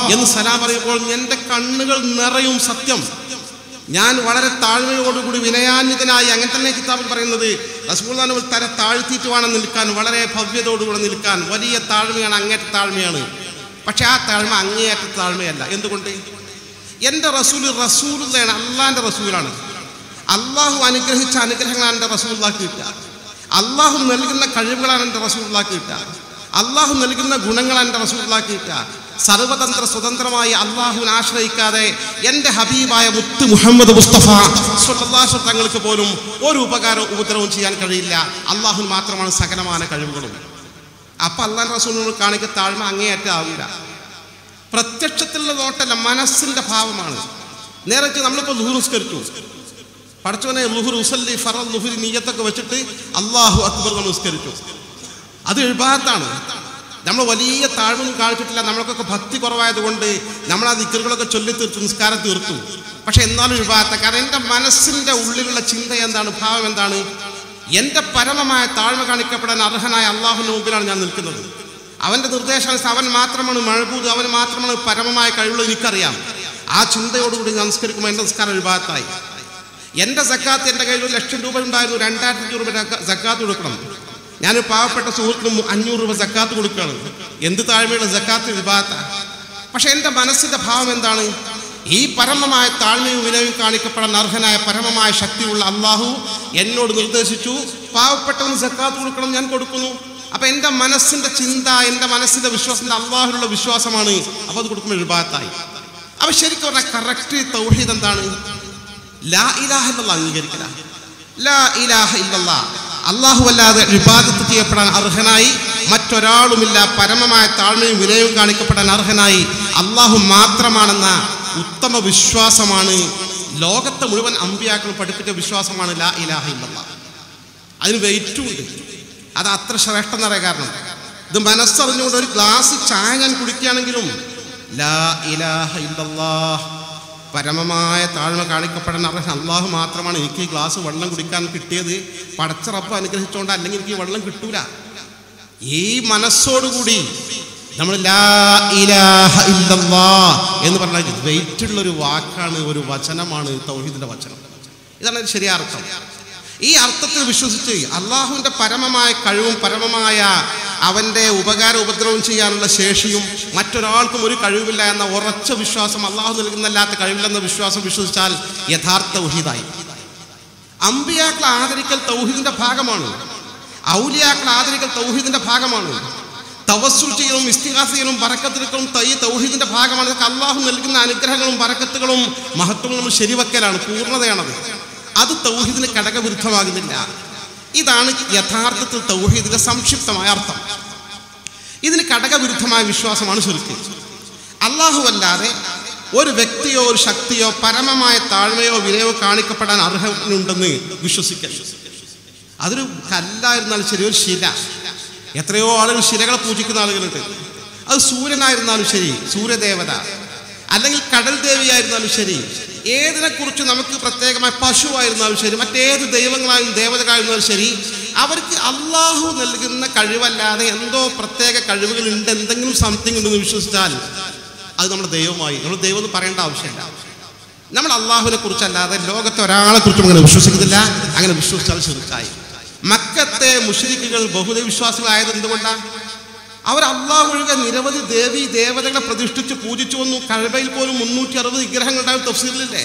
എന്ന് സലാം പറയുമ്പോൾ എൻ്റെ കണ്ണുകൾ നിറയും സത്യം ഞാൻ വളരെ താഴ്മയോടുകൂടി വിനയാന്വിതനായി അങ്ങനെ തന്നെ കിതാബിൽ പറയുന്നത് റസൂൽദാൻ തല താഴ്ത്തിയിട്ട് വേണം നിൽക്കാൻ വളരെ ഭവ്യതയോടുകൂടെ നിൽക്കാൻ വലിയ താഴ്മയാണ് അങ്ങേറ്റ താഴ്മയാണ് പക്ഷെ ആ താഴ്മ അങ്ങേയറ്റ താഴ്മയല്ല എന്തുകൊണ്ട് എൻ്റെ റസൂൽ റസൂലാണ് അള്ളാൻ്റെ റസൂലാണ് അള്ളാഹു അനുഗ്രഹിച്ച അനുഗ്രഹങ്ങളാണ് എൻ്റെ റസൂലാക്കി കിട്ടുക അള്ളാഹു നൽകുന്ന കഴിവുകളാണ് എൻ്റെ റസൂലാക്കി കിട്ടുക അള്ളാഹു നൽകുന്ന ഗുണങ്ങളാണ് എൻ്റെ റസൂലാക്കി കിട്ടുക സർവതന്ത്ര സ്വതന്ത്രമായി അള്ളാഹുവിനെ ആശ്രയിക്കാതെ എൻ്റെ ഹബീബായ മുത്ത് മുഹമ്മദ് മുസ്തഫ സ്വല്ലാഹു തങ്ങൾക്ക് പോലും ഒരു ഉപകാരവും ഉപദ്രവവും ചെയ്യാൻ കഴിയില്ല അള്ളാഹുവിന് മാത്രമാണ് സകലമായ കഴിവുകളും അപ്പം അള്ളാഹ് റസൂലിനോട് കാണിക്ക താഴ്മ അങ്ങേയറ്റം ആവില്ല പ്രത്യക്ഷത്തിലുള്ള നോട്ടല്ല മനസ്സിൻ്റെ ഭാവമാണ് നേരത്തെ നമ്മളിപ്പോൾ ലുഹു നിസ്കരിച്ചു പഠിച്ചവനെ ലുഹുർ ഉസല്ലി ഫറ ലുഹുരി നീയത്തൊക്കെ വെച്ചിട്ട് അള്ളാഹു അക്ബർ നമ്മൾ നിസ്കരിച്ചു അത് എഴുപാത്താണ് നമ്മൾ വലിയ താഴ്മൊന്നും കാണിച്ചിട്ടില്ല നമ്മൾക്കൊക്കെ ഭക്തി കുറവായതുകൊണ്ട് നമ്മൾ ആ ദിക്കറുകളൊക്കെ ചൊല്ലി തീർത്തു നിസ്കാരം തീർത്തു പക്ഷെ എന്നാലും എഴുപാത്ത കാരണം എൻ്റെ മനസ്സിൻ്റെ ഉള്ളിലുള്ള ചിന്ത എന്താണ് ഭാവം എന്താണ് എൻ്റെ പരമമായ താഴ്മ കാണിക്കപ്പെടാൻ അർഹനായ അള്ളാഹുവിൻ്റെ മുമ്പിലാണ് ഞാൻ നിൽക്കുന്നത് അവൻ്റെ നിർദ്ദേശാനുസരിച്ച് അവൻ മാത്രമാണ് മഴപൂത് അവൻ മാത്രമാണ് പരമമായ കഴിവുള്ള എനിക്കറിയാം ആ ചിന്തയോടുകൂടി ഞാൻ നിസ്കരിക്കുമ്പോൾ എൻ്റെ നിസ്കാരം എഴുപാത്തായി എൻ്റെ സക്കാത്ത് എൻ്റെ കയ്യിൽ ഒരു ലക്ഷം രൂപ ഉണ്ടായിരുന്നു രണ്ടായിരത്തി രൂപ സക്കാത്ത് കൊടുക്കണം ഞാൻ പാവപ്പെട്ട സുഹൃത്തിനും അഞ്ഞൂറ് രൂപ സക്കാത്ത് കൊടുക്കുകയാണ് എന്ത് താഴ്മയുള്ള സക്കാത്ത് വിഭാഗത്ത പക്ഷെ എൻ്റെ മനസ്സിൻ്റെ ഭാവം എന്താണ് ഈ പരമമായ താഴ്മയും വിനയും കാണിക്കപ്പെടാൻ അർഹനായ പരമമായ ശക്തിയുള്ള അള്ളാഹു എന്നോട് നിർദ്ദേശിച്ചു പാവപ്പെട്ടവന് സക്കാത്ത് കൊടുക്കണം ഞാൻ കൊടുക്കുന്നു അപ്പൊ എൻ്റെ മനസ്സിൻ്റെ ചിന്ത എൻ്റെ മനസ്സിൻ്റെ വിശ്വാസത്തിൻ്റെ അള്ളാഹുലുള്ള വിശ്വാസമാണ് അപ്പോൾ അത് കൊടുക്കുമ്പോൾ വിഭാഗത്തായി അപ്പൊ ശരിക്കും പറഞ്ഞാൽ കറക്റ്റ് തൗഹീദ് എന്താണ് ലാ ഇലാഹ ഇല്ലല്ലാ അംഗീകരിക്കല ലാ ഇലാഹ ഇല്ലല്ലാ അള്ളാഹു അല്ലാതെ വിവാദത്ത് ചെയ്യപ്പെടാൻ അർഹനായി മറ്റൊരാളുമില്ല പരമമായ താഴ്മയും വിനയവും കാണിക്കപ്പെടാൻ അർഹനായി അള്ളാഹു മാത്രമാണെന്ന ഉത്തമ വിശ്വാസമാണ് ലോകത്തെ മുഴുവൻ അമ്പിയാക്കളും പഠിപ്പിച്ച വിശ്വാസമാണ് ലാ ഇലാഹ ഇല്ലല്ലാ അതിന് വെയിറ്റും ഉണ്ട് അത് അത്ര ശ്രേഷ്ഠം എന്നറിയാൻ കാരണം ഇത് മനസ്സറിഞ്ഞുകൊണ്ട് ഒരു ഗ്ലാസ് ചായ ഞാൻ കുടിക്കുകയാണെങ്കിലും ലാ ഇലാഹ ഇല്ലല്ലാഹ് പരമമായ താഴ്മ കാണിക്കപ്പെടാൻ അർഹൻ അള്ളാഹു മാത്രമാണ് എനിക്ക് ഈ ഗ്ലാസ് വെള്ളം കുടിക്കാൻ കിട്ടിയത് പടച്ചറപ്പ് അനുഗ്രഹിച്ചുകൊണ്ട് അല്ലെങ്കിൽ എനിക്ക് ഈ വെള്ളം കിട്ടൂല ഈ മനസ്സോടുകൂടി നമ്മൾ ലാ ഇലാഹ ഇല്ലല്ലാ എന്ന് പറഞ്ഞാൽ വെയിറ്റുള്ള ഒരു വാക്കാണ് ഒരു വചനമാണ് തൗഹീദിന്റെ വചനം ഇതാണ് ഒരു ശരിയായ അർത്ഥം ഈ അർത്ഥത്തിൽ വിശ്വസിച്ച് അള്ളാഹുവിൻ്റെ പരമമായ കഴിവും പരമമായ അവൻ്റെ ഉപകാര ഉപദ്രവം ചെയ്യാനുള്ള ശേഷിയും മറ്റൊരാൾക്കും ഒരു കഴിവില്ല എന്ന ഉറച്ച വിശ്വാസം അള്ളാഹു നൽകുന്നല്ലാത്ത കഴിവില്ലെന്ന വിശ്വാസം വിശ്വസിച്ചാൽ യഥാർത്ഥ തൗഹീദായി അമ്പിയാക്കൾ ആദരിക്കൽ തൗഹീദിന്റെ ഭാഗമാണ് ഔലിയാക്കൾ ആദരിക്കൽ തൗഹീദിന്റെ ഭാഗമാണ് തവസ്സുൽ ചെയ്യലും ഇസ്തിഹാസ ചെയ്യലും ബറക്കത്തെടുക്കലും തൈ തൗഹീദിന്റെ ഭാഗമാണ് ഇതൊക്കെ അള്ളാഹു നൽകുന്ന അനുഗ്രഹങ്ങളും ബറക്കത്തുകളും മഹത്വങ്ങളും ശരിവക്കലാണ് പൂർണ്ണതയാണത് അത് തൗഹീദിന് ഘടകവിരുദ്ധമാകുന്നില്ല ഇതാണ് യഥാർത്ഥത്തിൽ തൗഹീദിന്റെ സംക്ഷിപ്തമായ അർത്ഥം ഇതിന് ഘടകവിരുദ്ധമായ വിശ്വാസമാണ് ശുരുക്ക് അള്ളാഹു അല്ലാതെ ഒരു വ്യക്തിയോ ഒരു ശക്തിയോ പരമമായ താഴ്മയോ വിനയോ കാണിക്കപ്പെടാൻ അർഹനുണ്ടെന്ന് വിശ്വസിക്കൽ അതൊരു കല്ലായിരുന്നാലും ശരി ഒരു ശില എത്രയോ ആളുകൾ ശിലകളെ പൂജിക്കുന്ന ആളുകളുണ്ട് അത് സൂര്യനായിരുന്നാലും ശരി സൂര്യദേവത അല്ലെങ്കിൽ കടൽ ദേവിയായിരുന്നാലും ശരി ഏതിനെക്കുറിച്ച് നമുക്ക് പ്രത്യേകമായ പശുവായിരുന്നാലും ശരി മറ്റേത് ദൈവങ്ങളായും ദേവതകളായിരുന്നാലും ശരി അവർക്ക് അള്ളാഹു നൽകുന്ന കഴിവല്ലാതെ എന്തോ പ്രത്യേക കഴിവുകൾ ഉണ്ട് എന്തെങ്കിലും സംതിങ് ഉണ്ടെന്ന് വിശ്വസിച്ചാൽ അത് നമ്മുടെ ദൈവമായി നമ്മൾ ദൈവം എന്ന് പറയേണ്ട ആവശ്യമില്ല നമ്മൾ അള്ളാഹുവിനെ കുറിച്ചല്ലാതെ ലോകത്തെ ഒരാളെ കുറിച്ചും അങ്ങനെ വിശ്വസിക്കുന്നില്ല അങ്ങനെ വിശ്വസിച്ചാൽ ചെറുക്കായി മക്കത്തെ മുഷരിക്കുകൾ ബഹുദൈവ വിശ്വാസികളായത് എന്തുകൊണ്ടാണ് അവർ അള്ളാഹു ഒഴികെ നിരവധി ദേവി ദേവതകളെ പ്രതിഷ്ഠിച്ച് പൂജിച്ചു വന്നു കഴബയിൽ പോലും മുന്നൂറ്റി അറുപത് വിഗ്രഹങ്ങളുണ്ടാവും തഫ്സീലില്ലേ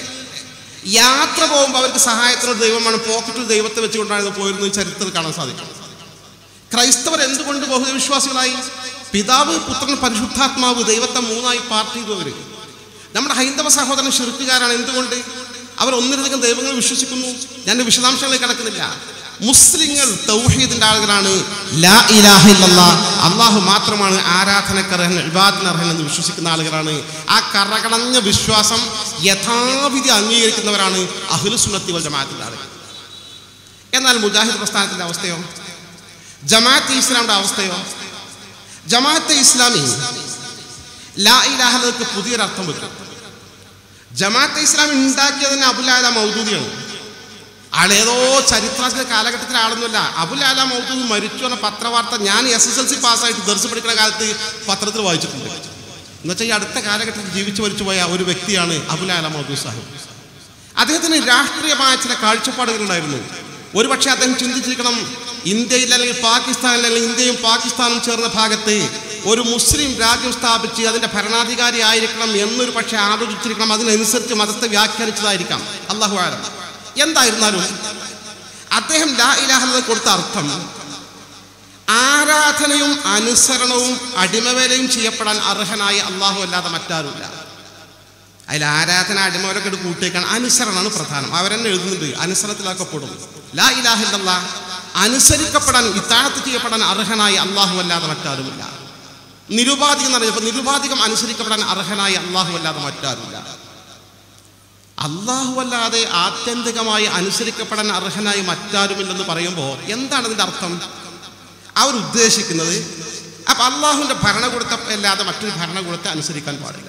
യാത്ര പോകുമ്പോൾ അവർക്ക് സഹായത്തിനുള്ള ദൈവമാണ് പോക്കറ്റിൽ ദൈവത്തെ വെച്ചുകൊണ്ടാണ് പോയിരുന്നത് ചരിത്രത്തിൽ കാണാൻ സാധിക്കും ക്രൈസ്തവർ എന്തുകൊണ്ട് ബഹുദൈവ വിശ്വാസികളായി പിതാവ് പുത്രൻ പരിശുദ്ധാത്മാവ് ദൈവത്തെ മൂന്നായി പാർട്ടി ചെയ്തു അവര് നമ്മുടെ ഹൈന്ദവ സഹോദരൻ ഷിർക്കുകാരാണ് എന്തുകൊണ്ട് അവർ ഒന്നിലധികം ദൈവങ്ങൾ വിശ്വസിക്കുന്നു ഞാൻ വിശദാംശങ്ങളിലേക്ക് കിടക്കുന്നില്ല മുസ്ലിങ്ങൾ തൗഹീദിന്റെ ആളുകളാണ് ലാ ഇലാഹ ഇല്ലല്ലാ അള്ളാഹു മാത്രമാണ് ആരാധനക്കർഹൻ ഇബാദിനർഹൻ എന്ന് വിശ്വസിക്കുന്ന ആളുകളാണ് ആ കറകടഞ്ഞ വിശ്വാസം യഥാവിധി അംഗീകരിക്കുന്നവരാണ് അഹ്ലുസുന്നത്തി വൽ ജമാഅത്തിന്റെ ആളുകൾ എന്നാൽ മുജാഹിദ് പ്രസ്ഥാനത്തിന്റെ അവസ്ഥയോ ജമാഅത്ത് ഇസ്ലാമിന്റെ അവസ്ഥയോ ജമാഅത്തെ ഇസ്ലാമി ലാ ഇലാഹക്ക് പുതിയൊരർത്ഥം വെക്കും ജമാഅത്തെ ഇസ്ലാമി ഉണ്ടാക്കിയതിന് അബുലാല മൗദൂദിയാണ് ആളേതോ ചരിത്ര കാലഘട്ടത്തിലെ ആളൊന്നുമല്ല അബുലാല മൗദൂദ് മരിച്ചു എന്ന പത്രവാർത്ത ഞാൻ എസ് എസ് എൽ സി പാസ്സായിട്ട് ദർശ പഠിക്കുന്ന കാലത്ത് പത്രത്തിൽ വായിച്ചിട്ടുണ്ട് എന്നുവെച്ചാൽ ഈ അടുത്ത കാലഘട്ടത്തിൽ ജീവിച്ചു മരിച്ചു പോയ ഒരു വ്യക്തിയാണ് അബുലാല മൗദൂ സാഹിബ് അദ്ദേഹത്തിന് രാഷ്ട്രീയമായ ചില കാഴ്ചപ്പാടുകൾ ഉണ്ടായിരുന്നു ഒരുപക്ഷെ അദ്ദേഹം ചിന്തിച്ചിരിക്കണം ഇന്ത്യയിൽ അല്ലെങ്കിൽ പാകിസ്ഥാനിൽ അല്ലെങ്കിൽ ഇന്ത്യയും പാകിസ്ഥാനും ചേർന്ന ഭാഗത്ത് ഒരു മുസ്ലിം രാജ്യം സ്ഥാപിച്ച് അതിൻ്റെ ഭരണാധികാരി ആയിരിക്കണം എന്നൊരു പക്ഷേ ആലോചിച്ചിരിക്കണം അതിനനുസരിച്ച് മതത്തെ വ്യാഖ്യാനിച്ചതായിരിക്കാം അള്ളാഹു ആലം എന്തായിരുന്നാലും അദ്ദേഹം ലാ ഇലാഹ കൊടുത്ത അർത്ഥം ആരാധനയും അനുസരണവും അടിമവേലയും ചെയ്യപ്പെടാൻ അർഹനായ അള്ളാഹു അല്ലാതെ മറ്റാരുമില്ല അതിൽ ആരാധന അടിമവരൊക്കെ എടുത്ത് കൂട്ടിയേക്കാണ് അനുസരണമാണ് പ്രധാനം അവരെന്നെ എഴുതുന്നുണ്ട് അനുസരണത്തിലാക്കപ്പെടും ലാ ഇലാഹില്ല അനുസരിക്കപ്പെടാൻ ഇത്താഴത്ത് ചെയ്യപ്പെടാൻ അർഹനായ അള്ളാഹു അല്ലാതെ മറ്റാരുമില്ല നിരുപാധികം എന്ന് പറഞ്ഞപ്പോൾ നിരുപാധികം അനുസരിക്കപ്പെടാൻ അർഹനായ അള്ളാഹു അല്ലാതെ മറ്റാരുമില്ല അള്ളാഹു അല്ലാതെ ആത്യന്തികമായി അനുസരിക്കപ്പെടാൻ അർഹനായി മറ്റാരുമില്ലെന്ന് പറയുമ്പോൾ എന്താണ് ഇതിൻ്റെ അർത്ഥം അവർ ഉദ്ദേശിക്കുന്നത് അപ്പം അള്ളാഹുവിൻ്റെ ഭരണകൂടത്തെ അല്ലാതെ മറ്റൊരു ഭരണകൂടത്തെ അനുസരിക്കാൻ പാടില്ല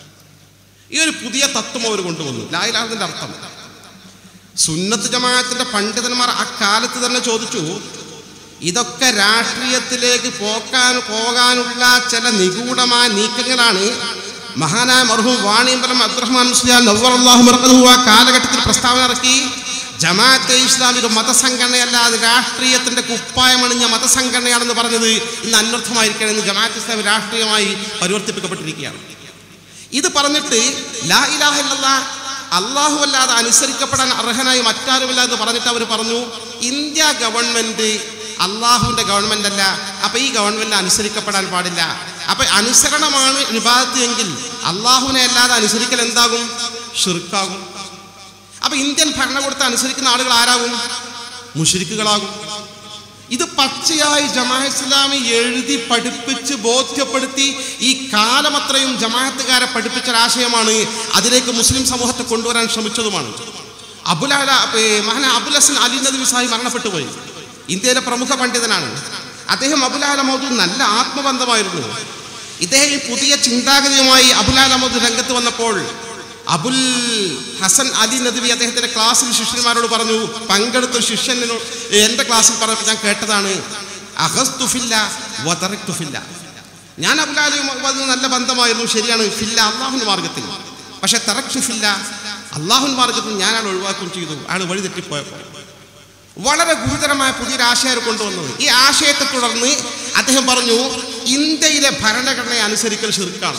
ഈ ഒരു പുതിയ തത്വം അവർ കൊണ്ടുവന്നു ലായിലാഹത്തിന്റെ അർത്ഥം സുന്നത്ത് ജമാഅത്തിന്റെ പണ്ഡിതന്മാർ അക്കാലത്ത് തന്നെ ചോദിച്ചു ഇതൊക്കെ രാഷ്ട്രീയത്തിലേക്ക് പോക്കാൻ പോകാനുള്ള ചില നിഗൂഢമായ നീക്കങ്ങളാണ് മഹാനായ മർഹൂം വാണിയമ്പലം അബ്ദുറഹ്മാൻ മുസ്ലിം നവ്വറല്ലാഹു മർക്കദുഹു ആ കാലഘട്ടത്തിൽ പ്രസ്താവന ഇറക്കി ജമാഅത്തെ ഇസ്ലാമിക മതസംഘടനയല്ല അത് രാഷ്ട്രീയത്തിന്റെ കുപ്പായമണിഞ്ഞ മതസംഘടനയാണെന്ന് പറഞ്ഞത് ഇന്ന് അനർത്ഥമായിരിക്കണം ഇന്ന് ജമാഅത്ത് ഇസ്ലാമി രാഷ്ട്രീയമായി പരിവർത്തിപ്പിക്കപ്പെട്ടിരിക്കുകയാണ് ഇത് പറഞ്ഞിട്ട് ലാ ഇലാഹ ഇല്ലല്ലാ അള്ളാഹു അല്ലാതെ അനുസരിക്കപ്പെടാൻ അർഹനായി മറ്റാരുമില്ല എന്ന് പറഞ്ഞിട്ട് അവർ പറഞ്ഞു ഇന്ത്യ ഗവൺമെന്റ് അള്ളാഹുവിന്റെ ഗവൺമെന്റ് അല്ല അപ്പൊ ഈ ഗവൺമെന്റ് അനുസരിക്കപ്പെടാൻ പാടില്ല അപ്പൊ അനുസരണമാണ് വിഭാഗത്ത് എങ്കിൽ അള്ളാഹുവിനെ അല്ലാതെ അനുസരിക്കൽ എന്താകും ഷിർക്കാകും അപ്പൊ ഇന്ത്യൻ ഭരണകൂടത്തെ അനുസരിക്കുന്ന ആളുകൾ ആരാകും മുഷരിക്കുകളാകും ഇത് പച്ചയായി ജമാഅത്ത് ഇസ്ലാമി എഴുതി പഠിപ്പിച്ച് ബോധ്യപ്പെടുത്തി ഈ കാലമത്രയും ജമാഅത്തുകാരെ പഠിപ്പിച്ച ഒരാശയമാണ് അതിലേക്ക് മുസ്ലിം സമൂഹത്തെ കൊണ്ടുവരാൻ ശ്രമിച്ചതുമാണ് അബുലാല മഹാന അബുൽ ഹസൻ അലി നദി സാഹിബ് മരണപ്പെട്ടു പോയി ഇന്ത്യയിലെ പ്രമുഖ പണ്ഡിതനാണ് അദ്ദേഹം അബുലാല മൗദൂദ് നല്ല ആത്മബന്ധമായിരുന്നു ഇദ്ദേഹം ഈ പുതിയ ചിന്താഗതിയുമായി അബുലാല മൗദൂദ് രംഗത്ത് വന്നപ്പോൾ അബുൽ ഹസൻ അലി നദ്വി അദ്ദേഹത്തിന്റെ ക്ലാസ്സിൽ ശിഷ്യന്മാരോട് പറഞ്ഞു പങ്കെടുത്ത ഒരു ശിഷ്യനോട് എൻ്റെ ക്ലാസ്സിൽ പറഞ്ഞപ്പോൾ ഞാൻ കേട്ടതാണ് അഹസ്തുഫില്ല വതറക്തുഫില്ല ഞാൻ അബുലാലും നല്ല ബന്ധമായിരുന്നു ശരിയാണ് ഫില്ല അള്ളാഹുവിൻ്റെ മാർഗത്തിൽ പക്ഷെ തറക്തുഫില്ല അള്ളാഹുൻ മാർഗത്തിൽ ഞാൻ അയാൾ ഒഴിവാക്കുകയും ചെയ്തു അയാൾ വഴി തെറ്റിപ്പോയപ്പോൾ വളരെ ഗുരുതരമായ പുതിയൊരു ആശയം കൊണ്ടുവന്നത് ഈ ആശയത്തെ തുടർന്ന് അദ്ദേഹം പറഞ്ഞു ഇന്ത്യയിലെ ഭരണഘടനയെ അനുസരിക്കൽ ഷിർക്കാണ്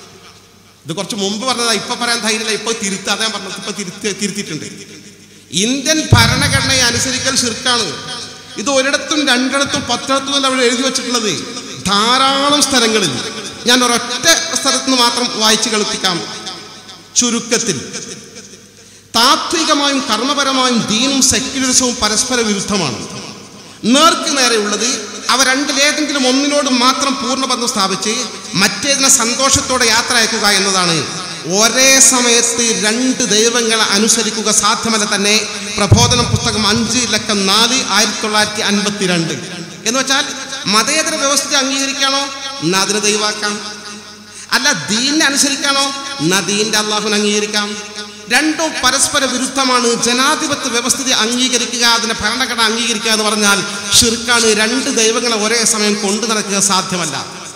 ഇത് കുറച്ച് മുമ്പ് പറഞ്ഞതാ ഇപ്പൊ പറയാൻ ധൈര്യമില്ല ഇപ്പൊ തിരുത്ത അദ്ദേഹം പറഞ്ഞത് ഇപ്പൊ തിരുത്തി തിരുത്തിയിട്ടുണ്ട് ഇന്ത്യൻ ഭരണഘടനയെ അനുസരിക്കൽ ഷിർക്കാണ് ഇത് ഒരിടത്തും രണ്ടിടത്തും പത്തിടത്തും അല്ല അവിടെ എഴുതി വെച്ചിട്ടുള്ളത് ധാരാളം സ്ഥലങ്ങളിൽ ഞാൻ ഒരൊറ്റ സ്ഥലത്ത് നിന്ന് മാത്രം വായിച്ചു കളിപ്പിക്കാം ചുരുക്കത്തിൽ താത്വികമായും കർമ്മപരമായും ദീനും സെക്യുലറിസവും പരസ്പര വിരുദ്ധമാണ് നേർക്ക് നേരെയുള്ളത് അവ രണ്ടിലേതെങ്കിലും ഒന്നിനോട് മാത്രം പൂർണ്ണബന്ധം സ്ഥാപിച്ച് മറ്റേതിനെ സന്തോഷത്തോടെ യാത്ര അയക്കുക എന്നതാണ് ഒരേ സമയത്ത് രണ്ട് ദൈവങ്ങളെ അനുസരിക്കുക സാധ്യമല്ല തന്നെ പ്രബോധനം പുസ്തകം അഞ്ച് ലക്കം നാല് ആയിരത്തി തൊള്ളായിരത്തി അൻപത്തിരണ്ട് എന്ന് വെച്ചാൽ മതേതര വ്യവസ്ഥ അംഗീകരിക്കാണോ എന്നാ അതിനെ ദൈവാക്കാം അല്ല ദീനിനെ അനുസരിക്കാണോ എന്നാ ദീന്റെ അള്ളാഹുവിനെ അംഗീകരിക്കാം രണ്ടും പരസ്പര വിരുദ്ധമാണ് ജനാധിപത്യ വ്യവസ്ഥിതി അംഗീകരിക്കുക അതിനെ ഭരണഘടന അംഗീകരിക്കുക എന്ന് പറഞ്ഞാൽ ഷിർക്കാണ് രണ്ട് ദൈവങ്ങളെ ഒരേ സമയം കൊണ്ടു നടക്കുക സാധ്യമല്ല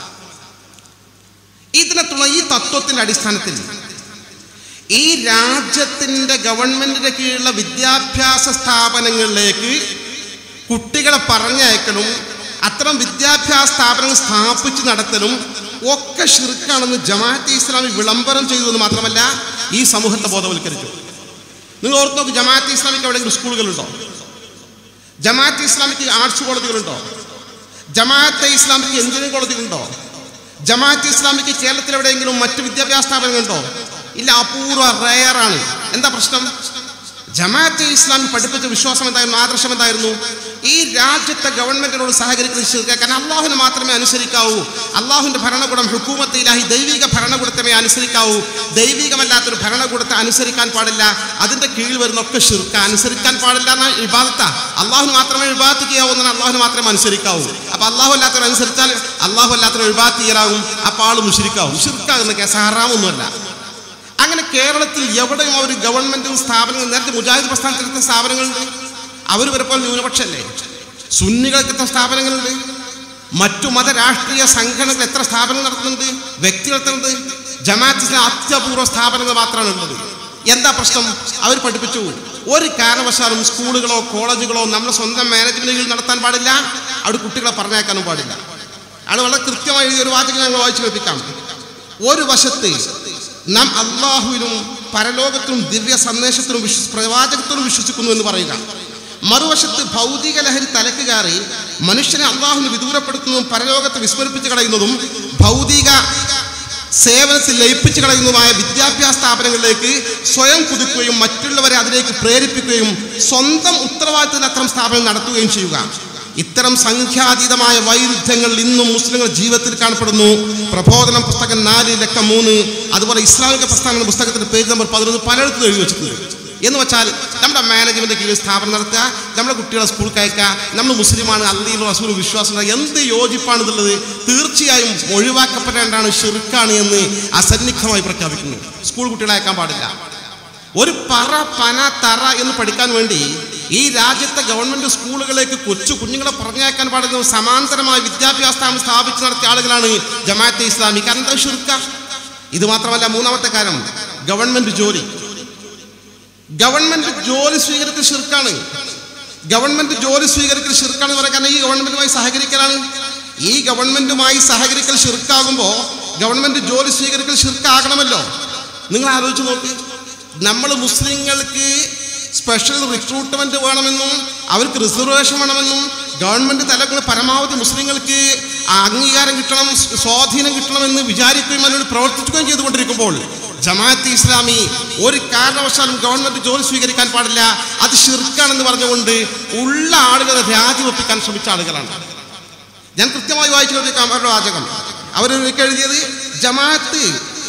ഇതിനെ തുണ ഈ തത്വത്തിന്റെ അടിസ്ഥാനത്തിൽ ഈ രാജ്യത്തിന്റെ ഗവൺമെന്റിന്റെ കീഴിലുള്ള വിദ്യാഭ്യാസ സ്ഥാപനങ്ങളിലേക്ക് കുട്ടികളെ പറഞ്ഞയക്കലും അത്തരം വിദ്യാഭ്യാസ സ്ഥാപനങ്ങൾ സ്ഥാപിച്ച് നടത്തലും ഒക്കെ ഷിർക്കാണെന്ന് ജമാഅത്തെ ഇസ്ലാമി വിളംബരം ചെയ്തു എന്ന് മാത്രമല്ല ഈ സമൂഹത്തെ ബോധവൽക്കരിച്ചു നിങ്ങൾ ഓർത്ത് നോക്ക് ജമാഅത്തെ ഇസ്ലാമിക്ക് എവിടെയെങ്കിലും സ്കൂളുകളുണ്ടോ ജമാഅത്തെ ഇസ്ലാമിക്ക് ആർട്സ് കോളേജുകളുണ്ടോ ജമാഅത്തെ ഇസ്ലാമിക്ക് എഞ്ചിനീയറിംഗ് കോളേജുകളുണ്ടോ ജമാഅത്തെ ഇസ്ലാമിക്ക് കേരളത്തിൽ എവിടെയെങ്കിലും മറ്റ് വിദ്യാഭ്യാസ സ്ഥാപനങ്ങളുണ്ടോ ഇല്ല അപൂർവ റയറാണ് എന്താ പ്രശ്നം ജമാഅത്തെ ഇസ്ലാമി പഠിപ്പിച്ച വിശ്വാസം എന്തായിരുന്നു ആദർശം എന്തായിരുന്നു ഈ രാജ്യത്തെ ഗവൺമെന്റിനോട് സഹകരിക്കുന്ന ശിർക്ക കാരണം അള്ളാഹുവിനെ മാത്രമേ അനുസരിക്കാവൂ അള്ളാഹുവിന്റെ ഭരണകൂടം ഹുക്കൂമത്ത് ഇലാഹി ദൈവിക ഭരണകൂടത്തെ അനുസരിക്കാവൂ ദൈവികമല്ലാത്തൊരു ഭരണകൂടത്തെ അനുസരിക്കാൻ പാടില്ല അതിന്റെ കീഴിൽ വരുന്നൊക്കെ ഷിർക്ക അനുസരിക്കാൻ പാടില്ല എന്ന വിവാദത്ത അള്ളാഹുന് മാത്രമേ വിവാദത്ത് ചെയ്യാവൂ അള്ളാഹുന് മാത്രമേ അനുസരിക്കാവൂ അപ്പൊ അള്ളാഹു അല്ലാത്തവർ അനുസരിച്ചാൽ അള്ളാഹു അല്ലാത്തവർ വിവാദത്ത് ചെയ്യലാകും അപ്പൊ ആള് മുഷിരിക്കാവും ഷിർക്കാകുന്ന കേസ് ഹറാമൊന്നുമല്ല അങ്ങനെ കേരളത്തിൽ എവിടെയും ഒരു ഗവൺമെന്റും സ്ഥാപനങ്ങളും നേരത്തെ മുജാഹിദ് പ്രസ്ഥാനത്തിലെത്ത സ്ഥാപനങ്ങളുണ്ട് അവർ വരപ്പോൾ ന്യൂനപക്ഷമല്ലേ സുന്നികൾക്കെത്ത സ്ഥാപനങ്ങളുണ്ട് മറ്റു മത രാഷ്ട്രീയ സംഘടനകൾ എത്ര സ്ഥാപനങ്ങൾ നടത്തുന്നുണ്ട് വ്യക്തികൾ നടത്തുന്നുണ്ട് ജമാഅത്ത് ഇസ്ലാം അത്യപൂർവ സ്ഥാപനങ്ങൾ മാത്രമാണ് ഉള്ളത് എന്താ പ്രശ്നം അവർ പഠിപ്പിച്ചു ഒരു കാരണവശാലും സ്കൂളുകളോ കോളേജുകളോ നമ്മുടെ സ്വന്തം മാനേജ്മെന്റുകൾ നടത്താൻ പാടില്ല അവിടെ കുട്ടികളെ പറഞ്ഞേക്കാനും പാടില്ല അത് വളരെ കൃത്യമായി എഴുതിയ ഒരു വാചകം ഞങ്ങൾ വായിച്ചു കേൾപ്പിക്കാം ഒരു വശത്ത് നാം അള്ളാഹുവിനും പരലോകത്തിനും ദിവ്യ സന്ദേശത്തിനും വിശ്വ പ്രവാചകത്തിനും വിശ്വസിക്കുന്നു എന്ന് പറയുക മറുവശത്ത് ഭൗതിക ലഹരി തലക്ക് കയറി മനുഷ്യനെ അള്ളാഹുവിന് വിദൂരപ്പെടുത്തുന്നതും പരലോകത്തെ വിസ്മരിപ്പിച്ച് കളയുന്നതും ഭൗതിക സേവനത്തിൽ ലയിപ്പിച്ച് കളയുന്നതുമായ വിദ്യാഭ്യാസ സ്ഥാപനങ്ങളിലേക്ക് സ്വയം കുതിക്കുകയും മറ്റുള്ളവരെ അതിലേക്ക് പ്രേരിപ്പിക്കുകയും സ്വന്തം ഉത്തരവാദിത്തത്തിൽ അത്തരം സ്ഥാപനം നടത്തുകയും ചെയ്യുക ഇത്തരം സംഖ്യാതീതമായ വൈരുദ്ധ്യങ്ങൾ ഇന്നും മുസ്ലിങ്ങൾ ജീവിതത്തിൽ കാണപ്പെടുന്നു പ്രബോധനം പുസ്തകം നാല് ലക്കം മൂന്ന് അതുപോലെ ഇസ്ലാമിക പ്രസ്ഥാനം എന്ന പുസ്തകത്തിന്റെ പേജ് നമ്പർ പതിനൊന്ന് പലയിടത്തും എഴുതി വെച്ചിട്ടുണ്ട് എന്ന് വെച്ചാൽ നമ്മുടെ മാനേജ്മെന്റ് കീഴിൽ സ്ഥാപനം നടത്തുക നമ്മുടെ കുട്ടികളെ സ്കൂളിൽ അയക്കുക നമ്മൾ മുസ്ലിമാണ് അള്ളീൽ റസൂൽ വിശ്വാസം എന്ത് യോജിപ്പാണ് ഇതുള്ളത് തീർച്ചയായും ഒഴിവാക്കപ്പെടേണ്ടതാണ് ഷിർക്കാണ് എന്ന് അസന്നിഗ്ധമായി പ്രഖ്യാപിക്കുന്നു സ്കൂൾ കുട്ടികളെ അയക്കാൻ പാടില്ല ഒരു പറ പന തറ എന്ന് പഠിക്കാൻ വേണ്ടി ഈ രാജ്യത്തെ ഗവൺമെന്റ് സ്കൂളുകളിലേക്ക് കൊച്ചു കുഞ്ഞുങ്ങളെ പറഞ്ഞയക്കാൻ പാടുന്ന സമാന്തരമായ വിദ്യാഭ്യാസ സ്ഥാപനം സ്ഥാപിച്ച് നടത്തിയ ആളുകളാണ് ജമാഅത്തെ ഇസ്ലാമി കാരണം എന്താ ഷിർക്ക ഇത് മാത്രമല്ല മൂന്നാമത്തെ കാര്യം ഗവൺമെന്റ് ജോലി ഗവൺമെന്റ് ജോലി സ്വീകരിക്കൽ ഷിർക്കാണ് ഗവൺമെന്റ് ജോലി സ്വീകരിക്കൽ ഷിർക്കാണ് എന്ന് പറയാൻ ഈ ഗവൺമെന്റുമായി സഹകരിക്കലാണ് ഈ ഗവൺമെന്റുമായി സഹകരിക്കൽ ഷിർക്കാകുമ്പോൾ ഗവൺമെന്റ് ജോലി സ്വീകരിക്കൽ ഷിർക്കാകണമല്ലോ നിങ്ങൾ ആലോചിച്ച് നോക്ക് നമ്മൾ മുസ്ലിങ്ങൾക്ക് സ്പെഷ്യൽ റിക്രൂട്ട്മെന്റ് വേണമെന്നും അവർക്ക് റിസർവേഷൻ വേണമെന്നും ഗവൺമെന്റ് തലങ്ങൾ പരമാവധി മുസ്ലിങ്ങൾക്ക് അംഗീകാരം കിട്ടണം സ്വാധീനം കിട്ടണമെന്ന് വിചാരിക്കുകയും അതിനോട് പ്രവർത്തിക്കുകയും ചെയ്തുകൊണ്ടിരിക്കുമ്പോൾ ജമാഅത്ത് ഇസ്ലാമി ഒരു കാരണവശാലും ഗവൺമെന്റ് ജോലി സ്വീകരിക്കാൻ പാടില്ല അത് ഷിർക്കാണെന്ന് പറഞ്ഞുകൊണ്ട് ഉള്ള ആളുകളെ രാജിവെപ്പിക്കാൻ ശ്രമിച്ച ആളുകളാണ് ഞാൻ കൃത്യമായി വായിച്ചു കേൾപ്പിക്കാം അവരുടെ വാചകം അവരൊക്കെ എഴുതിയത് ജമാഅത്ത്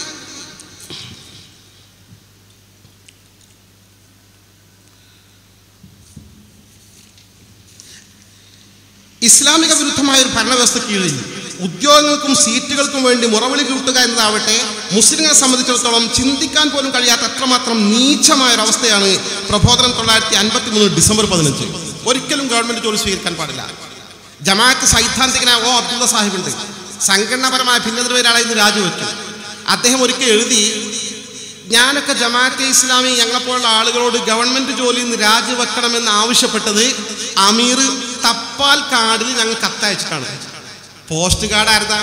ഇസ്ലാമിക വിരുദ്ധമായ ഒരു ഭരണവ്യവസ്ഥ കീഴിൽ ഉദ്യോഗങ്ങൾക്കും സീറ്റുകൾക്കും വേണ്ടി മുറവിളി കൂട്ടുക എന്നതാവട്ടെ മുസ്ലിങ്ങളെ സംബന്ധിച്ചിടത്തോളം ചിന്തിക്കാൻ പോലും കഴിയാത്ത അത്രമാത്രം നീചമായ ഒരു അവസ്ഥയാണ് പ്രബോധനം തൊള്ളായിരത്തി അൻപത്തി മൂന്ന് ഡിസംബർ പതിനഞ്ച് ഒരിക്കലും ഗവൺമെന്റ് ജോലി സ്വീകരിക്കാൻ പാടില്ല ജമാഅത്ത് സൈദ്ധാന്തികനായ ഓ അബ്ദുള്ള സാഹിബുണ്ട് സംഘടനാപരമായ ഭിന്നതയുടെ ഒരാളെ ഇന്ന് രാജിവെച്ചു അദ്ദേഹം ഒരിക്കൽ എഴുതി ഞാനൊക്കെ ജമാഅത്തെ ഇസ്ലാമി ഞങ്ങളെപ്പോലുള്ള ആളുകളോട് ഗവൺമെന്റ് ജോലിയിൽ നിന്ന് രാജിവെക്കണമെന്ന് ആവശ്യപ്പെട്ടത് അമീർ തപ്പാൽ കാർഡിൽ ഞങ്ങൾ കത്തയച്ചിട്ടാണ് പോസ്റ്റ് കാർഡ് ആയിരുന്നാ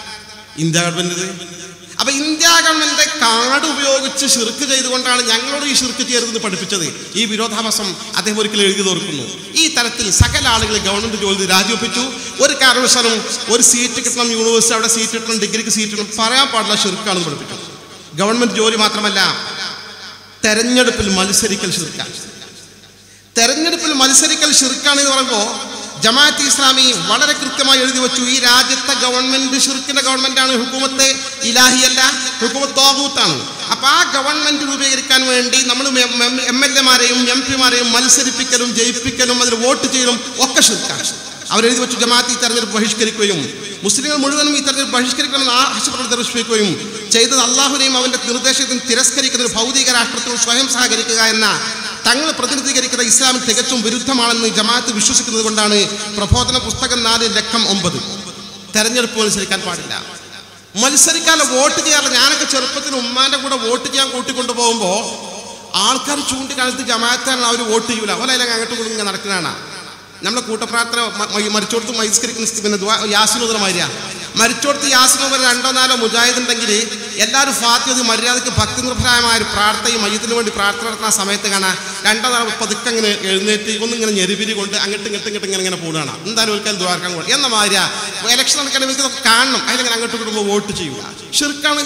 ഇന്ത്യ ഗവൺമെന്റ് അപ്പൊ ഇന്ത്യ ഗവൺമെന്റിന്റെ കാർഡ് ഉപയോഗിച്ച് ഷിർക്ക് ചെയ്തുകൊണ്ടാണ് ഞങ്ങളോട് ഈ ഷിർക്ക് ചെയ്യരുതെന്ന് പഠിപ്പിച്ചത് ഈ വിരോധാഭാസം അദ്ദേഹം ഒരിക്കലും എഴുതി തോർക്കുന്നു ഈ തരത്തിൽ സകല ആളുകൾ ഗവൺമെന്റ് ജോലി രാജിവെപ്പിച്ചു ഒരു കാരണവശാലും ഒരു സീറ്റ് കിട്ടണം യൂണിവേഴ്സിറ്റി അവിടെ സീറ്റ് കിട്ടണം ഡിഗ്രിക്ക് സീറ്റ് കിട്ടണം പറയാൻ പാടില്ല ഷിർക്കാണെന്ന് പഠിപ്പിച്ചു ഗവൺമെന്റ് ജോലി മാത്രമല്ല തെരഞ്ഞെടുപ്പിൽ മത്സരിക്കൽ ഷിർക്കാണ് തെരഞ്ഞെടുപ്പിൽ മത്സരിക്കൽ ഷിർക്കാണ് എന്ന് പറയുമ്പോൾ ജമാഅത്ത് ഇസ്ലാമി വളരെ കൃത്യമായി എഴുതി വെച്ചു ഈ രാജ്യത്തെ ഗവൺമെന്റ് ഷിർക്കിന്റെ ഗവൺമെന്റാണ് ഹുക്കുമത്തെ ഇലാഹിയല്ല ഹുക്കുമത്ത് തോകൂത്താണ് അപ്പൊ ആ ഗവൺമെന്റ് രൂപീകരിക്കാൻ വേണ്ടി നമ്മൾ എം എൽ എമാരെയും എം പിമാരെയും മത്സരിപ്പിക്കലും ജയിപ്പിക്കലും അതിൽ വോട്ട് ചെയ്യലും ഒക്കെ ഷിർക്കാണ് അവരെഴുതി വെച്ചു ജമാഅത്ത് ഈ തെരഞ്ഞെടുപ്പ് ബഹിഷ്കരിക്കുകയും മുസ്ലിങ്ങൾ മുഴുവനും ഈ തെരഞ്ഞെടുപ്പ് ബഹിഷ്കരിക്കണമെന്ന് ആവശ്യപ്പെട്ട് നിർദ്ദേശിക്കുകയും ചെയ്തത് അള്ളാഹുവിനെയും അവന്റെ നിർദ്ദേശത്തിനും തിരസ്കരിക്കുന്ന ഒരു ഭൗതിക രാഷ്ട്രത്തോട് സ്വയം സഹകരിക്കുക എന്ന തങ്ങൾ പ്രതിനിധീകരിക്കുന്ന ഇസ്ലാമിൽ തികച്ചും വിരുദ്ധമാണെന്ന് ജമാഅത്ത് വിശ്വസിക്കുന്നത് കൊണ്ടാണ് പ്രബോധന പുസ്തകം നാല് ലക്കം ഒമ്പത് തെരഞ്ഞെടുപ്പ് മത്സരിക്കാൻ പാടില്ല മത്സരിക്കാതെ വോട്ട് ചെയ്യാറില്ല ഞാനൊക്കെ ചെറുപ്പത്തിൽ ഉമ്മാന്റെ കൂടെ വോട്ട് ചെയ്യാൻ കൂട്ടിക്കൊണ്ടു പോകുമ്പോൾ ആൾക്കാർ ചൂണ്ടിക്കാലത്ത് ജമാഅത്താണ് അവർ വോട്ട് ചെയ്യൂല അവരെ അല്ലെങ്കിൽ അങ്ങോട്ടും ഇങ്ങോട്ടും ഇങ്ങനെ നടക്കുന്നതാണ് നമ്മളെ കൂട്ടപ്രാർത്ഥന മ- മ- മരിച്ചോടത്ത് മൈസ്കരിക്കുന്ന സ്ഥിതി പിന്നെ യാസിനുദരമാര്യ മരിച്ചോടത്ത് യാസിനുദർ രണ്ടോ നാലോ മുജാഹിദ് ഉണ്ടെങ്കിൽ എല്ലാവരും ഫാത്തിയത് മര്യാദയ്ക്ക് ഭക്തി നിർഭരമായ ഒരു പ്രാർത്ഥനയും മയ്യത്തിന് വേണ്ടി പ്രാർത്ഥന നടത്തുന്ന ആ സമയത്ത് കാണാൻ രണ്ടോ നാലോ പതുക്കെ ഇങ്ങനെ എഴുന്നേറ്റ് ഒന്നിങ്ങനെ ഞെരുപിരി കൊണ്ട് അങ്ങോട്ടും ഇങ്ങോട്ടും ഇങ്ങോട്ടും ഇങ്ങനെ ഇങ്ങനെ പോകണം എന്തായാലും ഒരിക്കൽ ദ്വാരക്കാൻ കൊണ്ട് എന്ന മാതിരി ഇലക്ഷൻ നടക്കാൻ ഇവർക്ക് ഇതൊക്കെ കാണണം അതിലിങ്ങനെ അങ്ങോട്ടും ഇങ്ങോട്ടും വോട്ട് ചെയ്യുക ഷിർക്കാണ്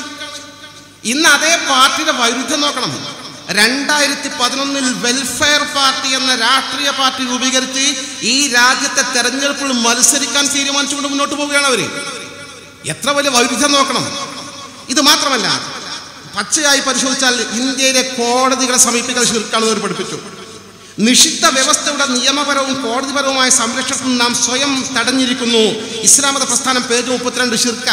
ഇന്ന് അതേ പാർട്ടിയുടെ വൈരുദ്ധ്യം നോക്കണം രണ്ടായിരത്തി പതിനൊന്നിൽ വെൽഫെയർ പാർട്ടി എന്ന രാഷ്ട്രീയ പാർട്ടി രൂപീകരിച്ച് ഈ രാജ്യത്തെ തെരഞ്ഞെടുപ്പിൽ മത്സരിക്കാൻ തീരുമാനിച്ചുകൊണ്ട് മുന്നോട്ട് പോവുകയാണ് അവര് എത്ര വലിയ വൈരുദ്ധ്യം നോക്കണം ഇത് മാത്രമല്ല പച്ചയായി പരിശോധിച്ചാൽ ഇന്ത്യയിലെ കോടതികളെ സമീപിക്കൽ ഷിർക്കാണെന്ന് അവർ പഠിപ്പിച്ചു നിഷിദ്ധ വ്യവസ്ഥയുടെ നിയമപരവും കോടതിപരവുമായ സംരക്ഷണത്തിൽ നാം സ്വയം തടഞ്ഞിരിക്കുന്നു ഇസ്ലാമത പ്രസ്ഥാനം പേജ് മുപ്പത്തിരണ്ട് ഷിർക്ക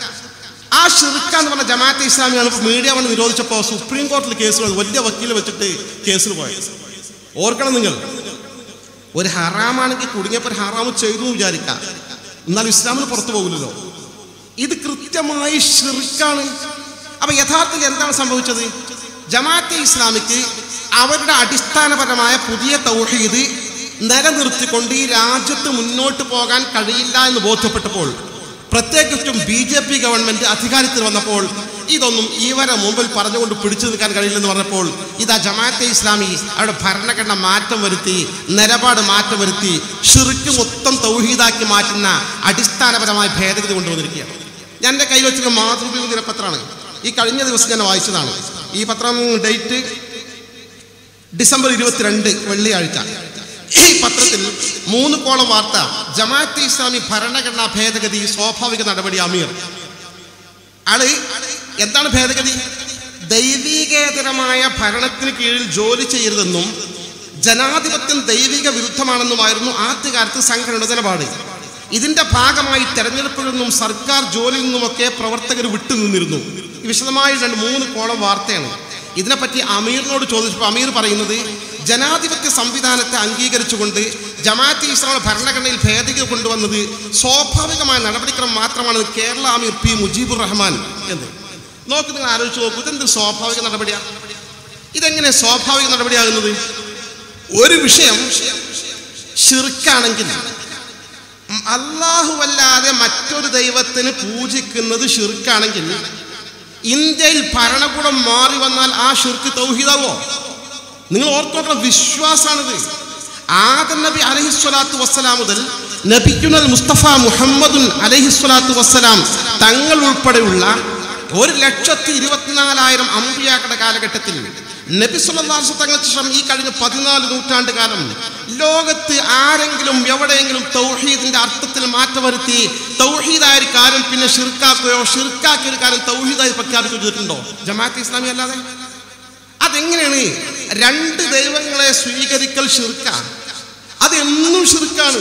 ആ ഷിർക്ക എന്ന് പറഞ്ഞ ജമാഅത്തെ ഇസ്ലാമിയാണ് ഇപ്പോൾ മീഡിയ വന്ന് നിരോധിച്ചപ്പോൾ സുപ്രീം കോടതിയിൽ കേസ് പോയത് വലിയ വക്കീൽ വെച്ചിട്ട് കേസിൽ പോയത് ഓർക്കണം നിങ്ങൾ ഒരു ഹറാമാണെങ്കിൽ കുടുങ്ങിയപ്പോൾ ഒരു ഹറാമ് ചെയ്തു എന്ന് വിചാരിക്കാം എന്നാൽ ഇസ്ലാമിന് പുറത്തു പോകില്ലല്ലോ ഇത് കൃത്യമായി ഷിർക്കാണ് അപ്പൊ യഥാർത്ഥത്തിൽ എന്താണ് സംഭവിച്ചത് ജമാഅത്തെ ഇസ്ലാമിക്ക് അവരുടെ അടിസ്ഥാനപരമായ പുതിയ തൗഹീദ് നിലനിർത്തിക്കൊണ്ട് ഈ രാജ്യത്ത് മുന്നോട്ട് പോകാൻ കഴിയില്ല എന്ന് ബോധ്യപ്പെട്ടപ്പോൾ പ്രത്യേകിച്ചും ബി ജെ പി ഗവൺമെന്റ് അധികാരത്തിൽ വന്നപ്പോൾ ഇതൊന്നും ഇവരെ മുമ്പിൽ പറഞ്ഞുകൊണ്ട് പിടിച്ചു നിൽക്കാൻ കഴിയില്ലെന്ന് പറഞ്ഞപ്പോൾ ഇതാ ജമാഅത്തെ ഇസ്ലാമി അവരുടെ ഭരണഘടന മാറ്റം വരുത്തി നിലപാട് മാറ്റം വരുത്തി ഷിർക്ക് മൊത്തം തൗഹീദാക്കി മാറ്റുന്ന അടിസ്ഥാനപരമായ ഭേദഗതി കൊണ്ടുവന്നിരിക്കുകയാണ് ഞാൻ എൻ്റെ കയ്യിൽ വെച്ചിരുന്ന മാതൃഭൂമി ദിനപത്രമാണ് ഈ കഴിഞ്ഞ ദിവസം ഞാൻ വായിച്ചതാണ് ഈ പത്രം ഡേറ്റ് ഡിസംബർ ഇരുപത്തിരണ്ട് വെള്ളിയാഴ്ച ഈ പത്രത്തിൽ മൂന്ന് കോളം വാർത്ത ജമാഅത്തെ ഇസ്ലാമി ഭരണഘടനാ ഭേദഗതി സ്വാഭാവിക നടപടി അമീർ ആള് എന്താണ് ഭേദഗതി ദൈവികേതരമായ ഭരണത്തിന് കീഴിൽ ജോലി ചെയ്യരുതെന്നും ജനാധിപത്യം ദൈവിക വിരുദ്ധമാണെന്നുമായിരുന്നു ആദ്യകാലത്ത് സംഘടന നിലപാട് ഇതിന്റെ ഭാഗമായി തെരഞ്ഞെടുപ്പിൽ നിന്നും സർക്കാർ ജോലിയിൽ നിന്നുമൊക്കെ പ്രവർത്തകർ വിട്ടുനിന്നിരുന്നു ഈ വിശദമായി രണ്ട് മൂന്ന് കോളം വാർത്തയാണ് ഇതിനെപ്പറ്റി അമീറിനോട് ചോദിച്ചപ്പോൾ അമീർ പറയുന്നത് ജനാധിപത്യ സംവിധാനത്തെ അംഗീകരിച്ചുകൊണ്ട് ജമാഅത്തെ ഇസ്ലാം ഭരണഘടനയിൽ ഭേദഗതി കൊണ്ടുവന്നത് സ്വാഭാവികമായ നടപടിക്രമം മാത്രമാണ് കേരള അമീർ പി മുജീബുർ റഹ്മാൻ എന്ന് നോക്ക് നിങ്ങൾ ആലോചിച്ച് നോക്കൂ ഇതെന്ത് സ്വാഭാവിക നടപടിയാണ് ഇതെങ്ങനെ സ്വാഭാവിക നടപടിയാകുന്നത് ഒരു വിഷയം ഷിർക്കാണെങ്കിൽ അല്ലാഹുവല്ലാതെ മറ്റൊരു ദൈവത്തിന് പൂജിക്കുന്നത് ഷിർക്കാണെങ്കിൽ ഇന്ത്യയിൽ ഭരണകൂടം മാറി വന്നാൽ ആ ഷിർക്ക് തൗഹീദാവോ നിങ്ങൾ ഓർത്തോക്കണം വിശ്വാസാണിത് ആദം നബി അലഹിസ്വലാത്തു വസ്സലാം മുതൽ നബിക്കുനൽ മുസ്തഫ മുഹമ്മദുൻ അലഹിസ്വലാത്തു വസ്സലാം തങ്ങൾ ഉൾപ്പെടെയുള്ള ഒരു ലക്ഷത്തി ഇരുപത്തിനാലായിരം അമ്പിയാക്കളുടെ കാലഘട്ടത്തിൽ നബി സുല്ലാസ് തങ്ങൾക്ക് ശേഷം ഈ കഴിഞ്ഞ പതിനാല് നൂറ്റാണ്ട് കാലം ലോകത്ത് ആരെങ്കിലും എവിടെയെങ്കിലും തൗഹീദിന്റെ അർത്ഥത്തിൽ മാറ്റം വരുത്തി തൗഹീദായ ഒരു കാര്യം പിന്നെ ഷിർക്കാക്കുകയോ ഷിർക്കാക്കിയ ഒരു കാര്യം തൗഹീദായി പ്രഖ്യാപിച്ചു ചെയ്തിട്ടുണ്ടോ ജമാഅത്ത് ഇസ്ലാമി അല്ലാതെ അതെങ്ങനെയാണ് രണ്ട് ദൈവങ്ങളെ സ്വീകരിക്കൽ ഷിർക്ക അതെന്നും ഷിർക്കാണ്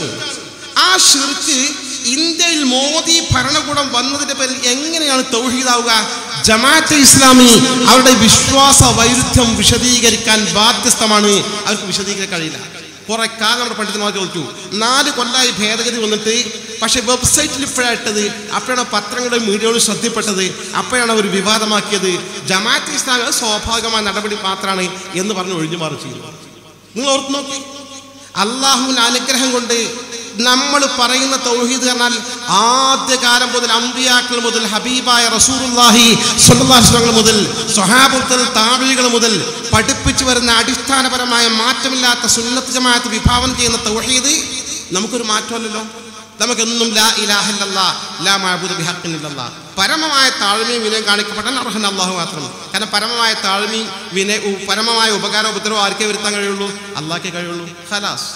ആ ഷിർക്ക് ഇന്ത്യയിൽ മോദി ഭരണകൂടം വന്നതിന്റെ പേരിൽ എങ്ങനെയാണ് തൗഹീദാവുക ജമാഅത്തെ ഇസ്ലാമി അവരുടെ വിശ്വാസ വൈരുദ്ധ്യം വിശദീകരിക്കാൻ ബാധ്യസ്ഥമാണ് അവർക്ക് വിശദീകരിക്കാൻ കഴിയില്ല കുറെ കാലം നമ്മുടെ പണ്ഡിതന്മാർ ചോദിച്ചു നാല് കൊല്ലായി ഭേദഗതി വന്നിട്ട് പക്ഷെ വെബ്സൈറ്റിൽ ഇപ്പോഴായിട്ടത് അപ്പോഴാണ് പത്രങ്ങളുടെ മീഡിയകളും ശ്രദ്ധപ്പെട്ടത് അപ്പോഴാണ് അവർ വിവാദമാക്കിയത് ജമാഅത്ത് ഇസ്ലാമി അത് സ്വാഭാവികമായ നടപടി മാത്രമാണ് എന്ന് പറഞ്ഞ് ഒഴിഞ്ഞു മാറി ചെയ്യുന്നത് നിങ്ങൾ ഓർത്ത് നോക്കി അള്ളാഹുവിൻ്റെ അനുഗ്രഹം കൊണ്ട് നമ്മൾ പറയുന്ന തൗഹീദ് പറഞ്ഞാൽ ആദ്യകാലം മുതൽ അമ്പിയാക്കൾ മുതൽ ഹബീബായ റസൂറുല്ലാഹി സ്വല്ലാസ്ലങ്ങൾ മുതൽ സ്വഹാബുത്തൽ താപികൾ മുതൽ പഠിപ്പിച്ചു വരുന്ന അടിസ്ഥാനപരമായ മാറ്റമില്ലാത്ത സുന്നത്ത് ജമാഅത്ത് വിഭാവനം ചെയ്യുന്ന തൗഹീദ് നമുക്കൊരു മാറ്റമല്ലല്ലോ നമുക്കെന്നും ലാ ഇലാഹല്ലല്ലാ ലാ മാബൂദ് ബിഹഖില്ലല്ലാ പരമമായ താഴ്മയും വിനയം കാണിക്കപ്പെടാൻ അർഹൻ അള്ളാഹു മാത്രം കാരണം പരമമായ താഴ്മയും വിനയ ഉ- പരമമായ ഉപകാര ഉപദ്രവം ആർക്കേ വരുത്താൻ കഴിയുള്ളൂ അള്ളാഹ്ക്കേ കഴിയുള്ളൂ ഖലാസ്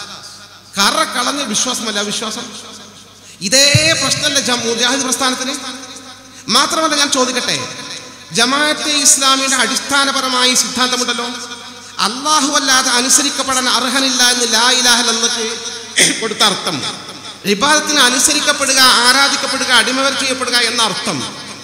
കറ കളഞ്ഞ വിശ്വാസമല്ല വിശ്വാസം ഇതേ പ്രശ്നമല്ല ജം- മുജാഹിദ് പ്രസ്ഥാനത്തിന് മാത്രമല്ല ഞാൻ ചോദിക്കട്ടെ ജമാഅത്തെ ഇസ്ലാമിയുടെ അടിസ്ഥാനപരമായ സിദ്ധാന്തമുണ്ടല്ലോ അള്ളാഹു അല്ലാതെ അനുസരിക്കപ്പെടാൻ അർഹനില്ല എന്ന് ലാ ഇലാഹ എന്നൊക്കെ കൊടുത്ത അർത്ഥം വിഭാഗത്തിന് അനുസരിക്കപ്പെടുക ആരാധിക്കപ്പെടുക അടിമവർ ചെയ്യപ്പെടുക എന്ന അർത്ഥം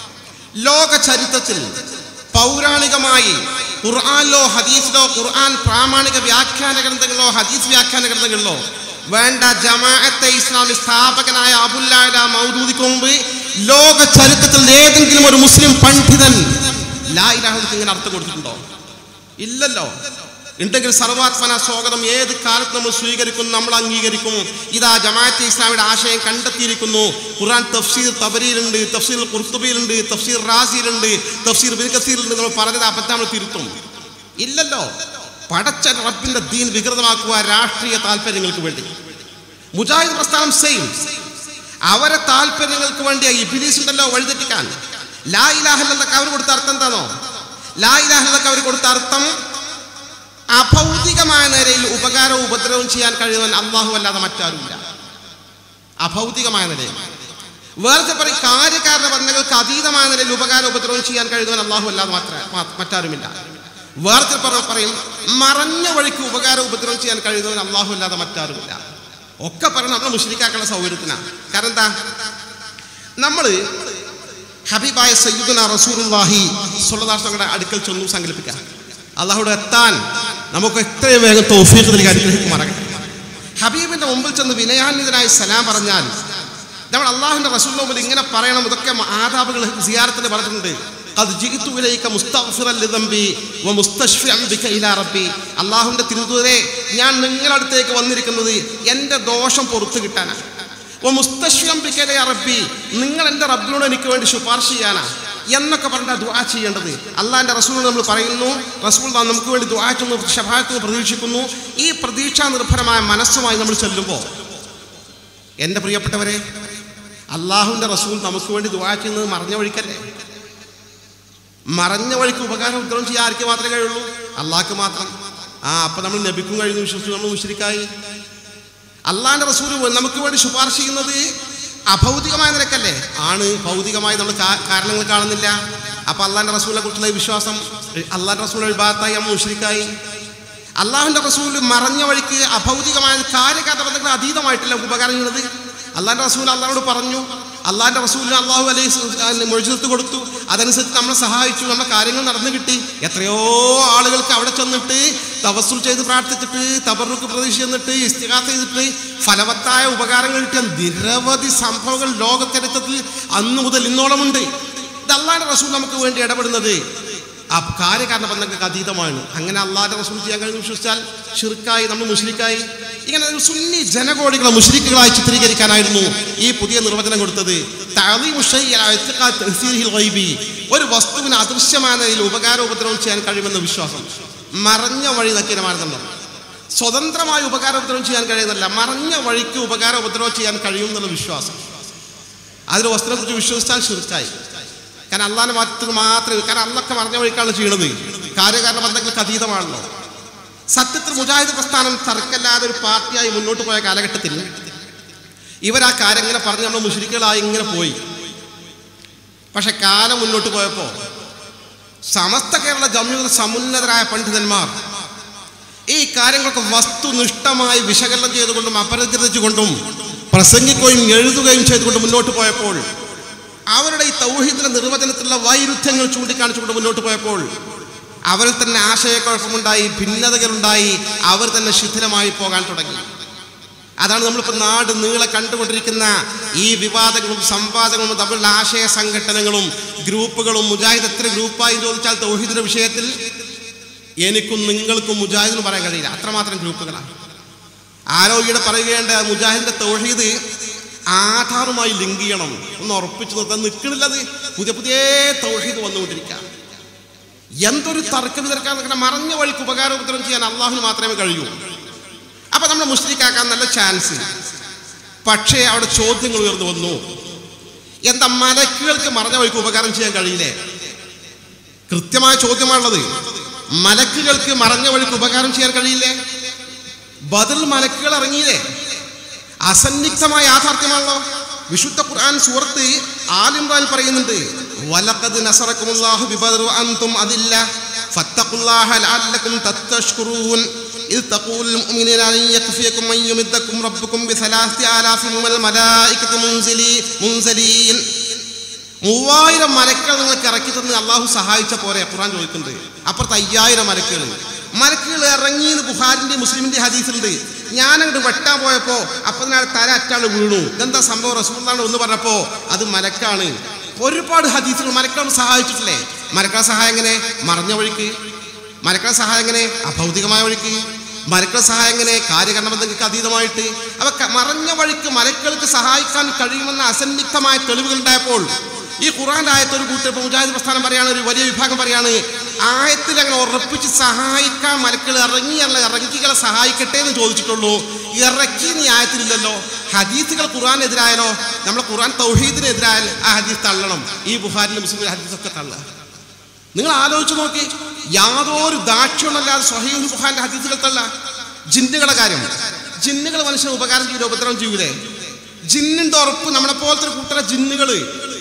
ലോക ചരിത്രത്തിൽ പൗരാണികമായി ഖുർആാനിലോ ഹദീസിലോ ഖുർആൻ പ്രാമാണിക വ്യാഖ്യാന ഗ്രന്ഥങ്ങളിലോ ഹദീസ് വ്യാഖ്യാന ഗ്രന്ഥങ്ങളിലോ വേണ്ട ജമാഅത്തെ ഇസ്ലാമി സ്ഥാപകനായ അബുല്ലാല മൗദൂദിക്ക് മുമ്പ് ലോക ചരിത്രത്തിൽ ഏതെങ്കിലും ഒരു മുസ്ലിം പണ്ഡിതൻ ലാ ഇലാഹക്ക് ഇങ്ങനെ അർത്ഥം കൊടുത്തിട്ടുണ്ടോ ഇല്ലല്ലോ ഉണ്ടെങ്കിൽ സർവാത്മന സ്വാഗതം ഏത് കാലത്ത് നമ്മൾ സ്വീകരിക്കും നമ്മൾ അംഗീകരിക്കും ഇതാ ജമാഅത്തെ ഇസ്ലാമിയുടെ ആശയം കണ്ടെത്തിയിരിക്കുന്നു ഖുർആൻ തഫ്സീർ തബരിയിലുണ്ട് തഫ്സീർ ഖുർത്തുബിയിലുണ്ട് തഫ്സീർ റാസിയിലുണ്ട് തഫ്സീർ ബിൻ കസീറിലുണ്ട് നമ്മൾ പറഞ്ഞത് അബദ്ധം നമ്മൾ തിരുത്തും ഇല്ലല്ലോ പടച്ച റബ്ബിന്റെ ദീൻ വികൃതമാക്കുക രാഷ്ട്രീയ താല്പര്യങ്ങൾക്ക് വേണ്ടി മുജാഹിദ് പ്രസ്ഥാനം സെയിം അവരെ താല്പര്യങ്ങൾക്ക് വേണ്ടി ഇബിലീസ് ഉണ്ടല്ലോ വഴിതെറ്റിക്കാൻ ലാ ഇലാഹല്ലൊക്കെ അവർ കൊടുത്ത അർത്ഥം എന്താണോ ലാ ഇലാഹല്ലൊക്കെ അവർ കൊടുത്ത അർത്ഥം അഭൗതികമായ നിലയിൽ ഉപകാരവും ഉപദ്രവവും ചെയ്യാൻ കഴിയുന്നവൻ അള്ളാഹു അല്ലാതെ മറ്റാരുമില്ല അഭൗതികമായ നിലയിൽ വേറെ പറയും കാര്യകാരണ ബന്ധങ്ങൾക്ക് അതീതമായ നിലയിൽ ഉപകാര ഉപദ്രവം ചെയ്യാൻ കഴിയുന്നവൻ അള്ളാഹു അല്ലാതെ മാത്ര മാ- മറ്റാരുമില്ല വേറെ പറയും മറഞ്ഞ വഴിക്ക് ഉപകാര ഉപദ്രവം ചെയ്യാൻ കഴിയുന്നവൻ അള്ളാഹു അല്ലാതെ മറ്റാരുമില്ല ഒക്കെ പറഞ്ഞ് നമ്മൾ മുസ്ലിക്കാക്കളുടെ സൗകര്യത്തിനാണ് കാരണം എന്താ നമ്മൾ ഹബീബായ സയ്യിദുന റസൂലുള്ളാഹി സ്വല്ലല്ലാഹുടെ അടുക്കൽ ചെന്നു സങ്കല്പിക്കാം അള്ളാഹുടെ എത്താൻ നമുക്ക് എത്രയും വേഗം തൗഫീഖ് നൽകി അനുഗ്രഹിക്കുമാറാകട്ടെ ഹബീബിന്റെ മുമ്പിൽ ചെന്ന് വിനയാന്വിതനായി സലാം പറഞ്ഞാൽ നമ്മൾ അള്ളാഹുവിന്റെ റസൂലിന്റെ മുമ്പിൽ ഇങ്ങനെ പറയണം ഇതൊക്കെ ആദാബുകൾ സിയാറത്തിന് പറഞ്ഞിട്ടുണ്ട് അത് ജിഗിത്തുവിലേക്ക് അള്ളാഹുവിന്റെ തിരുതുവരെ ഞാൻ നിങ്ങളുടെ അടുത്തേക്ക് വന്നിരിക്കുന്നത് എൻ്റെ ദോഷം പുറത്തു കിട്ടാനാണ് ഓ മുസ്തശ്വം ബിക്കലെ റബ്ബി നിങ്ങൾ എൻ്റെ റബ്ബിനോട് എനിക്ക് വേണ്ടി ശുപാർശ ചെയ്യാനാ എന്നൊക്കെ പറഞ്ഞാൽ ദുആ ചെയ്യേണ്ടത് അള്ളാഹിൻ്റെ റസൂൽ നമ്മൾ പറയുന്നു റസൂൽ ദാ നമുക്ക് വേണ്ടി ദുആ ചെയ്യുന്നു ഷഫായത്തിന് പ്രതീക്ഷിക്കുന്നു ഈ പ്രതീക്ഷാ നിർഭരമായ മനസ്സുമായി നമ്മൾ ചെല്ലുമ്പോൾ എൻ്റെ പ്രിയപ്പെട്ടവരെ അള്ളാഹുവിൻ്റെ റസൂൽ നമുക്ക് വേണ്ടി ദുആ ചെയ്യുന്നത് മറഞ്ഞ വഴിക്കല്ലേ മറഞ്ഞ വഴിക്ക് ഉപകാരം ഉത്തരം ചെയ്യാൻ ആർക്ക് മാത്രമേ കഴിയുള്ളൂ അള്ളാഹ്ക്ക് മാത്രം ആ അപ്പം നമ്മൾ നബിക്കും കഴിഞ്ഞു വിശ്വസിച്ചു നമ്മൾ മുശ്രിക്കായി അള്ളാഹിൻ്റെ റസൂൽ നമുക്ക് വേണ്ടി ശുപാർശ ചെയ്യുന്നത് അഭൗതികമായ നിരക്കല്ലേ ആണ് ഭൗതികമായി നമ്മൾ കാ- കാരണങ്ങൾ കാണുന്നില്ല അപ്പം അള്ളാഹിൻ്റെ റസൂലിനെ കുറിച്ചുള്ള ഈ വിശ്വാസം അള്ളാഹിൻ്റെ റസൂൽ വിഭാഗത്തായി നമ്മൾ മുശ്രിക്കായി അള്ളാഹുവിൻ്റെ റസൂൽ മറഞ്ഞ വഴിക്ക് അഭൗതികമായ കാര്യകാത്ത ബന്ധങ്ങൾ അതീതമായിട്ടില്ല നമുക്ക് ഉപകാരം ചെയ്യുന്നത് അള്ളാഹിൻ്റെ റസൂൽ അള്ളാഹോട് പറഞ്ഞു അള്ളാഹിൻ്റെ റസൂലിന് അള്ളാഹു അലൈഹി മൊഴിച്ചെടുത്ത് കൊടുത്തു അതനുസരിച്ച് നമ്മളെ സഹായിച്ചു നമ്മുടെ കാര്യങ്ങൾ നടന്നു കിട്ടി എത്രയോ ആളുകൾക്ക് അവിടെ ചെന്നിട്ട് തവസ്സുൽ ചെയ്ത് പ്രാർത്ഥിച്ചിട്ട് തബറുക്ക് പ്രതീക്ഷ ചെന്നിട്ട് ഇസ്തിഹാസ ചെയ്തിട്ട് ഫലവത്തായ ഉപകാരങ്ങൾ കിട്ടിയ നിരവധി സംഭവങ്ങൾ ലോകചരിത്രത്തിൽ അന്ന് മുതൽ ഇന്നോളമുണ്ട് ഇത് അള്ളാഹിൻ്റെ റസൂൽ നമുക്ക് വേണ്ടി ഇടപെടുന്നത് ആ കാര്യകാരണ ബന്ധങ്ങൾക്ക് അതീതമാണ് അങ്ങനെ അള്ളാഹിന്റെ റസൂൽ ചെയ്യാൻ കഴിഞ്ഞ് വിശ്വസിച്ചാൽ ഷിർക്കായി നമ്മൾ മുഷ്രിക്കായി ഇങ്ങനെ ഒരു സുന്നി ജനകോടികളെ മുഷ്രിക്കുകളായി ചിത്രീകരിക്കാനായിരുന്നു ഈ പുതിയ നിർവചനം കൊടുത്തത് തഅലീമു ഷൈഇ അലാ ഇത്തിഖാദ് തഅ്സീരിഹിൽ ഗൈബി. ഒരു വസ്തുവിന് അദൃശ്യമായ നിലയിൽ ഉപകാര ഉപദ്രവം ചെയ്യാൻ കഴിയുമെന്ന വിശ്വാസം മറഞ്ഞ വഴി നക്കിയ മാനദണ്ഡം സ്വതന്ത്രമായി ഉപകാര ഉപദ്രവം ചെയ്യാൻ കഴിയുന്നല്ല മറഞ്ഞ വഴിക്ക് ഉപകാര ഉപദ്രവം ചെയ്യാൻ കഴിയും എന്നുള്ള വിശ്വാസം അതിൽ വസ്തുവിനെക്കുറിച്ച് വിശ്വസിച്ചാൽ ഷിർക്കായി കാരണം അള്ളാഹിനെ മാത്രം മാത്രമേ കാരണം അള്ളൊക്കെ മറഞ്ഞ വഴിക്കാണ് ചെയ്യണത് കാര്യകാരണ ബന്ധങ്ങൾക്ക് അതീതമാണല്ലോ സത്യത്തിൽ മുജാഹിദ് പ്രസ്ഥാനം തർക്കല്ലാതെ ഒരു പാർട്ടിയായി മുന്നോട്ട് പോയ കാലഘട്ടത്തിൽ ഇവർ ആ കാര്യം ഇങ്ങനെ പറഞ്ഞ് നമ്മൾ മുഷരിക്കുകളായി ഇങ്ങനെ പോയി പക്ഷെ കാലം മുന്നോട്ട് പോയപ്പോൾ സമസ്ത കേരള ജമ്മിയുടെ സമുന്നതരായ പണ്ഡിതന്മാർ ഈ കാര്യങ്ങളൊക്കെ വസ്തുനിഷ്ഠമായി വിശകലനം ചെയ്തുകൊണ്ടും അപരചരിച്ചുകൊണ്ടും പ്രസംഗിക്കുകയും എഴുതുകയും ചെയ്തുകൊണ്ട് മുന്നോട്ട് പോയപ്പോൾ അവരുടെ ഈ തൗഹീദിന്റെ നിർവചനത്തിലുള്ള വൈരുദ്ധ്യങ്ങൾ ചൂണ്ടിക്കാണിച്ചുകൊണ്ട് മുന്നോട്ട് പോയപ്പോൾ അവരിൽ തന്നെ ആശയക്കുഴപ്പമുണ്ടായി ഭിന്നതകളുണ്ടായി അവർ തന്നെ ശിഥിലമായി പോകാൻ തുടങ്ങി അതാണ് നമ്മളിപ്പോൾ നാട് നീളെ കണ്ടുകൊണ്ടിരിക്കുന്ന ഈ വിവാദങ്ങളും സംവാദങ്ങളും തമ്മിലുള്ള ആശയ സംഘടനകളും ഗ്രൂപ്പുകളും മുജാഹിദ് എത്ര ഗ്രൂപ്പായി ചോദിച്ചാൽ തൗഹീദിന്റെ വിഷയത്തിൽ എനിക്കും നിങ്ങൾക്കും മുജാഹിദിന് പറയാൻ കഴിയില്ല അത്രമാത്രം ഗ്രൂപ്പുകളാണ് ആരോഗ്യയുടെ പറയുകയേണ്ട മുജാഹിദിന്റെ തൗഹീദ് ആധാറുമായി ലിങ്ക് ചെയ്യണം ഒന്ന് ഉറപ്പിച്ചു നിർത്താൻ നിൽക്കണില്ലത് പുതിയ പുതിയ തൗഹീദ് വന്നുകൊണ്ടിരിക്കുക എന്തൊരു തർക്കം തിരക്കാൻ നിൽക്കുന്ന മറഞ്ഞ വഴിക്ക് ഉപകാരോപദ്രം ചെയ്യാൻ അള്ളാഹുന് മാത്രമേ കഴിയൂ അപ്പൊ നമ്മൾ മുസ്ലിക്കാക്കാൻ നല്ല ചാൻസ് പക്ഷേ അവിടെ ചോദ്യങ്ങൾ ഉയർന്നു വന്നു എന്താ മലക്കുകൾക്ക് മറഞ്ഞ വഴിക്ക് ഉപകാരം ചെയ്യാൻ കഴിയില്ലേ കൃത്യമായ ചോദ്യമാണുള്ളത് മലക്കുകൾക്ക് മറഞ്ഞ വഴിക്ക് ഉപകാരം ചെയ്യാൻ കഴിയില്ലേ ബദൽ മലക്കുകൾ ഇറങ്ങിയില്ലേ അസന്നിഗ്ധമായ യാഥാർത്ഥ്യമാണല്ലോ വിശുദ്ധ ഖുർആൻ സൂറത്ത് ആലിമ്രാൻ പറയുന്നുണ്ട് വലഖദ് നസറക്കുമുല്ലാഹു ബിബദർ അൻതും അതില്ല ഫത്തഖുല്ലാഹ ലഅല്ലക്കും തത്തഷ്കുറൂൻ إذ تقول المؤمنين أن يكفيكم أن يمدكم ربكم بثلاثة آلاف من الملائكة منزلي منزلين മൂവായിരം മലക്കുകൾ നിങ്ങൾക്ക് ഇറക്കി തന്ന് അള്ളാഹു സഹായിച്ച പോരെ ഖുറാൻ ചോദിക്കുന്നുണ്ട് അപ്പുറത്ത് അയ്യായിരം മലക്കുകൾ മലക്കുകൾ ഇറങ്ങി എന്ന് ബുഹാരിന്റെ മുസ്ലിമിന്റെ ഹദീസിലുണ്ട് ഞാനങ്ങോട്ട് വെട്ടാൻ പോയപ്പോ അപ്പൊ തന്നെ തല അറ്റാള് വീണു ഇതെന്താ സംഭവം റസൂലാണ് ഒന്ന് പറഞ്ഞപ്പോ അത് മലക്കാണ് ഒരുപാട് ഹദീസുകൾ മലക്കളെ സഹായിച്ചിട്ടില്ലേ മലക്കളെ സഹായം എങ്ങനെ മറഞ്ഞ വഴിക്ക് മലക്കളെ സഹായം എങ്ങനെ അഭൗതികമായ വഴിക്ക് മലക്കളെ സഹായം എങ്ങനെ കാര്യകരണബന്ധങ്ങൾക്ക് അതീതമായിട്ട് അവ ക- മറഞ്ഞ വഴിക്ക് മലക്കൾക്ക് സഹായിക്കാൻ കഴിയുമെന്ന അസന്നിഗ്ധമായ തെളിവുകൾ ഉണ്ടായപ്പോൾ ഈ ഖുറാന്റെ ആയത്ത് ഒരു കൂട്ടർ ഇപ്പോൾ മുജാഹിദ് പ്രസ്ഥാനം പറയാണ് ഒരു വലിയ വിഭാഗം പറയാണ് ആയത്തിൽ അങ്ങനെ ഉറപ്പിച്ച് സഹായിക്കാൻ മലക്കൾ ഇറങ്ങി അല്ല ഇറങ്ങികളെ സഹായിക്കട്ടെ എന്ന് ചോദിച്ചിട്ടുള്ളൂ ഇറക്കി നീ ആയത്തിലില്ലല്ലോ ഹദീസുകൾ ഖുറാനെതിരായാലോ നമ്മളെ ഖുറാൻ തൗഹീദിനെതിരായാൽ ആ ഹദീസ് തള്ളണം ഈ ബുഹാരിലെ മുസ്ലിം ഹദീസൊക്കെ തള്ളുക നിങ്ങൾ ആലോചിച്ച് നോക്കി യാതൊരു ദാക്ഷ്യമല്ലാതെ സ്വഹീൽ ബുഹാന്റെ ഹദീസുകൾ തള്ള ജിന്നുകളുടെ കാര്യം ജിന്നുകൾ മനുഷ്യന് ഉപകാരം ചെയ്യൂലേ ഉപദ്രവം ചെയ്യൂലേ ജിന്നിന്റെ ഉറപ്പ് നമ്മളെ പോലത്തെ ഒരു കൂട്ടര ജിന്നുകള്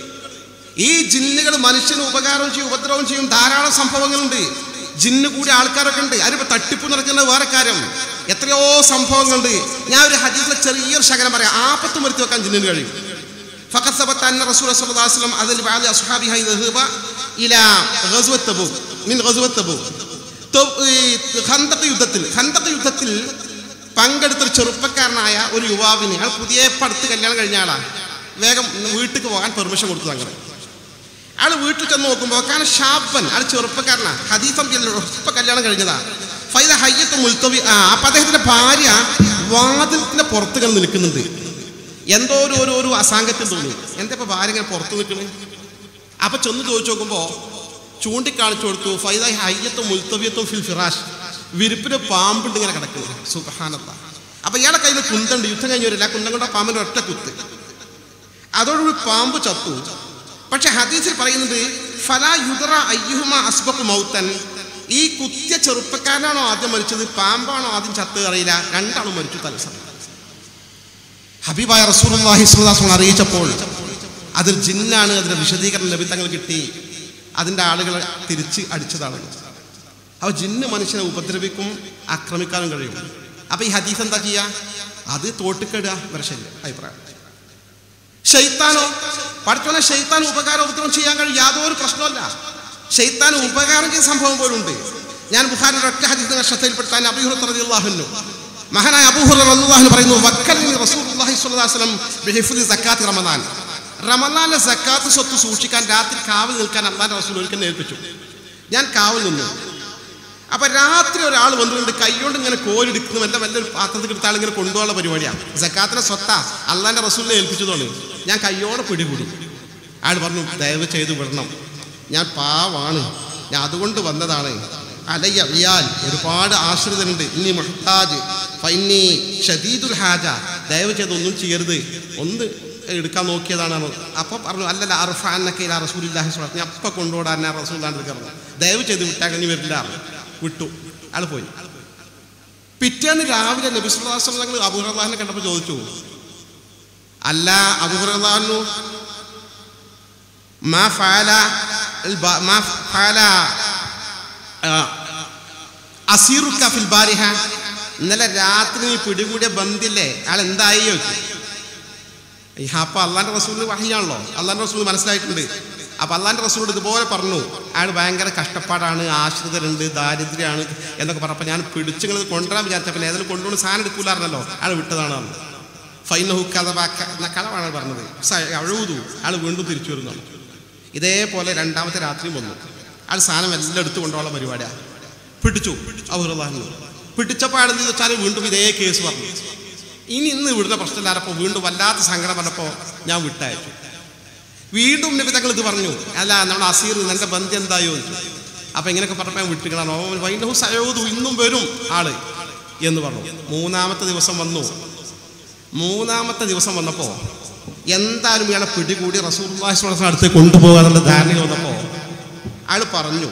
ഈ ജിന്നുകൾ മനുഷ്യന് ഉപകാരം ചെയ്യും ഉപദ്രവം ചെയ്യും ധാരാളം സംഭവങ്ങളുണ്ട് ജിന്ന് കൂടി ആൾക്കാരൊക്കെ ഉണ്ട് അതിനിപ്പോ തട്ടിപ്പ് നടക്കുന്നത് വേറെ കാര്യം എത്രയോ സംഭവങ്ങളുണ്ട് ഞാൻ ഒരു ഹദീസിലെ ചെറിയൊരു ശകലം പറയാം ആപത്ത് വരുത്തി വെക്കാൻ ജിന്നിന് കഴിയും فقد ثبت أن رسول صلى الله عليه وسلم أذن لبعض أصحابه أن يذهب إلى غزوة تبوك من غزوة تبوك ത- ഈ ഖന്തക്ക് യുദ്ധത്തിൽ ഖന്തക്ക് യുദ്ധത്തിൽ പങ്കെടുത്തൊരു ചെറുപ്പക്കാരനായ ഒരു യുവാവിന് അയാൾ പുതിയ പടുത്ത് കല്യാണം കഴിഞ്ഞ ആളാണ് വേഗം വീട്ടിലേക്ക് പോകാൻ പെർമിഷൻ കൊടുത്തു തങ്ങൾ അയാൾ വീട്ടിൽ ചെന്ന് നോക്കുമ്പോൾ കാരണം ഷാപ്പൻ അയാൾ ചെറുപ്പക്കാരനാ ഹദീസം ഇപ്പൊ കല്യാണം കഴിഞ്ഞതാ ഫൈദ ഹയ്യത്ത് മുൽത്തവി ആ അപ്പൊ അദ്ദേഹത്തിന്റെ ഭാര്യ വാതിലിന്റെ പുറത്ത് ഇങ്ങനെ നിൽക്കുന്നുണ്ട് എന്തോ ഒരു ഒരു ഒരു അസാംഗത്യം തോന്നി എന്താ ഇപ്പൊ ഭാര്യ ഇങ്ങനെ പുറത്ത് നിൽക്കണേ അപ്പൊ ചെന്ന് ചോദിച്ചു നോക്കുമ്പോ ചൂണ്ടിക്കാണിച്ചു കൊടുത്തു ഫൈദ ഹയ്യത്തും മുൽത്തവിയത്തും ഫിൽ ഫിറാഷ് വിരിപ്പിന് പാമ്പുണ്ട് ഇങ്ങനെ കിടക്കുന്നത് സുബഹാനത്ത അപ്പൊ ഇയാളെ കയ്യിൽ കുന്തുണ്ട് യുദ്ധം കഴിഞ്ഞ് വരില്ല കുന്തം കൊണ്ട പാമ്പിന്റെ ഒറ്റ കുത്ത് അതോടുകൂടി പാമ്പ് ചത്തു പക്ഷെ ഹദീസിൽ പറയുന്നത് ഫലാ യുദറ അയ്യുഹുമ അസ്ബഖ് മൗത്തൻ ഈ കുത്തിയ ചെറുപ്പക്കാരനാണോ ആദ്യം മരിച്ചത് പാമ്പാണോ ആദ്യം ചത്ത് അറിയില്ല രണ്ടാളും മരിച്ചു തലസം ഹബീബായ റസൂലുള്ളാഹി സ്വല്ലല്ലാഹു അലൈഹി വസല്ലം അറിയിച്ചപ്പോൾ അതിൽ ജിന്നാണ് അതിന്റെ വിശദീകരണം നബി തങ്ങൾ കിട്ടി അതിന്റെ ആളുകളെ തിരിച്ച് അടിച്ചതാണ് അവ ജിന്ന് മനുഷ്യനെ ഉപദ്രവിക്കും ആക്രമിക്കാനും കഴിയും അപ്പൊ ഈ ഹദീസ് എന്താ ചെയ്യാ അത് തോട്ടിക്കിടുക വരെ ശരി അഭിപ്രായം ഷെയ്ത്താനോ പഠിച്ചോനെ ഷെയ്ത്താൻ ഉപകാരം ഉപദ്രവം ചെയ്യാൻ കഴിയും യാതൊരു പ്രശ്നമല്ല ഷെയ്ത്താൻ ഉപകാരം ചെയ്ത സംഭവം പോലും ഉണ്ട് ഞാൻ ബുഹാരിന്റെ ഒറ്റ ഹദീസിനെ ശ്രദ്ധയിൽപ്പെടുത്താൻ അബിഹുറു മഹാനായ അബൂഹുർ അള്ളാഹു പറയുന്നു വക്കലിന് റസൂലുള്ളാഹി സ്വല്ലല്ലാഹു അലൈഹി വസല്ലം ബിഹിഫ്ദി സക്കാത്ത് റമദാൻ റമദാനിലെ സക്കാത്ത് സ്വത്ത് സൂക്ഷിക്കാൻ രാത്രി കാവൽ നിൽക്കാൻ അള്ളാന്റെ റസൂൽ ഒരിക്കൽ ഏൽപ്പിച്ചു ഞാൻ കാവൽ നിന്നു അപ്പൊ രാത്രി ഒരാൾ വന്നുകൊണ്ട് കൈകൊണ്ട് ഇങ്ങനെ കോലെടുക്കുന്നു വല്ല വല്ലൊരു പാത്രത്തിൽ എടുത്ത ആൾ ഇങ്ങനെ കൊണ്ടുപോകാനുള്ള പരിപാടിയാണ് സക്കാത്തിന്റെ സ്വത്താ അള്ളാന്റെ റസൂലിനെ ഏൽപ്പിച്ചതാണ് ഞാൻ കയ്യോടെ പിടികൂടി അയാൾ പറഞ്ഞു ദയവ് ചെയ്ത് വിടണം ഞാൻ പാവാണ് ഞാൻ അതുകൊണ്ട് വന്നതാണ് അലയ്യ വിയാൽ ഒരുപാട് ആശ്രിതരുണ്ട് ഇനി മുഹ്താജ് ഫൈനി ഷദീദുൽ ഹാജ ദയവ് ചെയ്ത് ഒന്നും ചെയ്യരുത് ഒന്ന് എടുക്കാൻ നോക്കിയതാണ് അപ്പൊ പറഞ്ഞു അല്ലല്ല അർഫാനൊക്കെ റസൂലില്ലാഹി സ്വലം ഞാൻ അപ്പൊ കൊണ്ടുപോടാൻ റസൂലാണ് എടുക്കുന്നത് ദയവ് ചെയ്ത് വിട്ടാൽ കഴിഞ്ഞ് വരില്ല വിട്ടു ആള് പോയി പിറ്റേന്ന് രാവിലെ നബിസ്വലാസം ഞങ്ങൾ അബുഹുറാഹിനെ കണ്ടപ്പോൾ ചോദിച്ചു അല്ല അബുഹുറാഹു മാ ഫാല الب- ما فعل آه، അസീറുക്ക ഫിൽ ബാരിഹ ഇന്നലെ രാത്രി നീ പിടികൂടിയ ബന്ധില്ലേ അയാൾ എന്തായി ചോദിച്ചു ഈ അപ്പൊ അള്ളാന്റെ റസൂലിന് വഹിയാണല്ലോ അള്ളാന്റെ റസൂൽ മനസ്സിലായിട്ടുണ്ട് അപ്പൊ അള്ളാന്റെ റസൂൽ ഇതുപോലെ പറഞ്ഞു അയാൾ ഭയങ്കര കഷ്ടപ്പാടാണ് ആശ്രിതരുണ്ട് ദാരിദ്ര്യമാണ് എന്നൊക്കെ പറഞ്ഞപ്പോൾ ഞാൻ പിടിച്ചുങ്ങൾ കൊണ്ടുവരാൻ വിചാരിച്ചപ്പോൾ ഏതായാലും കൊണ്ടുപോകുന്ന സാധനം എടുക്കൂലായിരുന്നല്ലോ അയാൾ വിട്ടതാണ് പറഞ്ഞു ഫൈനഹു കഥ കളവാണ് പറഞ്ഞത് അഴുതു അയാൾ വീണ്ടും തിരിച്ചു വരുന്നതാണ് ഇതേപോലെ രണ്ടാമത്തെ രാത്രിയും വന്നു അയാൾ സാധനം എല്ലാം എടുത്തു കൊണ്ടുപോകാനുള്ള പരിപാടിയാണ് പിടിച്ചു അബുറല്ലാഹു പിടിച്ചപ്പോൾ അയാൾ എന്ത് വെച്ചാൽ വീണ്ടും ഇതേ കേസ് പറഞ്ഞു ഇനി ഇന്ന് ഇവിടുത്തെ പ്രശ്നമില്ലാരപ്പോൾ വീണ്ടും വല്ലാത്ത സങ്കടം പറഞ്ഞപ്പോൾ ഞാൻ വിട്ടയച്ചു വീണ്ടും നിബിതങ്ങൾ ഇത് പറഞ്ഞു അല്ല നമ്മുടെ അസീർ നിന്റെ ബന്ധം എന്തായോ ചോദിച്ചു അപ്പൊ ഇങ്ങനെയൊക്കെ പറഞ്ഞപ്പോൾ ഞാൻ വിട്ടുകളാണോ വൈൻഡഹു സയോദു ഇന്നും വരും ആള് എന്ന് പറഞ്ഞു മൂന്നാമത്തെ ദിവസം വന്നു മൂന്നാമത്തെ ദിവസം വന്നപ്പോൾ എന്തായാലും ഇയാളെ പിടികൂടി റസൂർവാസിന്റെ അടുത്ത് കൊണ്ടുപോകാന്നുള്ള ധാരണ വന്നപ്പോൾ അയാൾ പറഞ്ഞു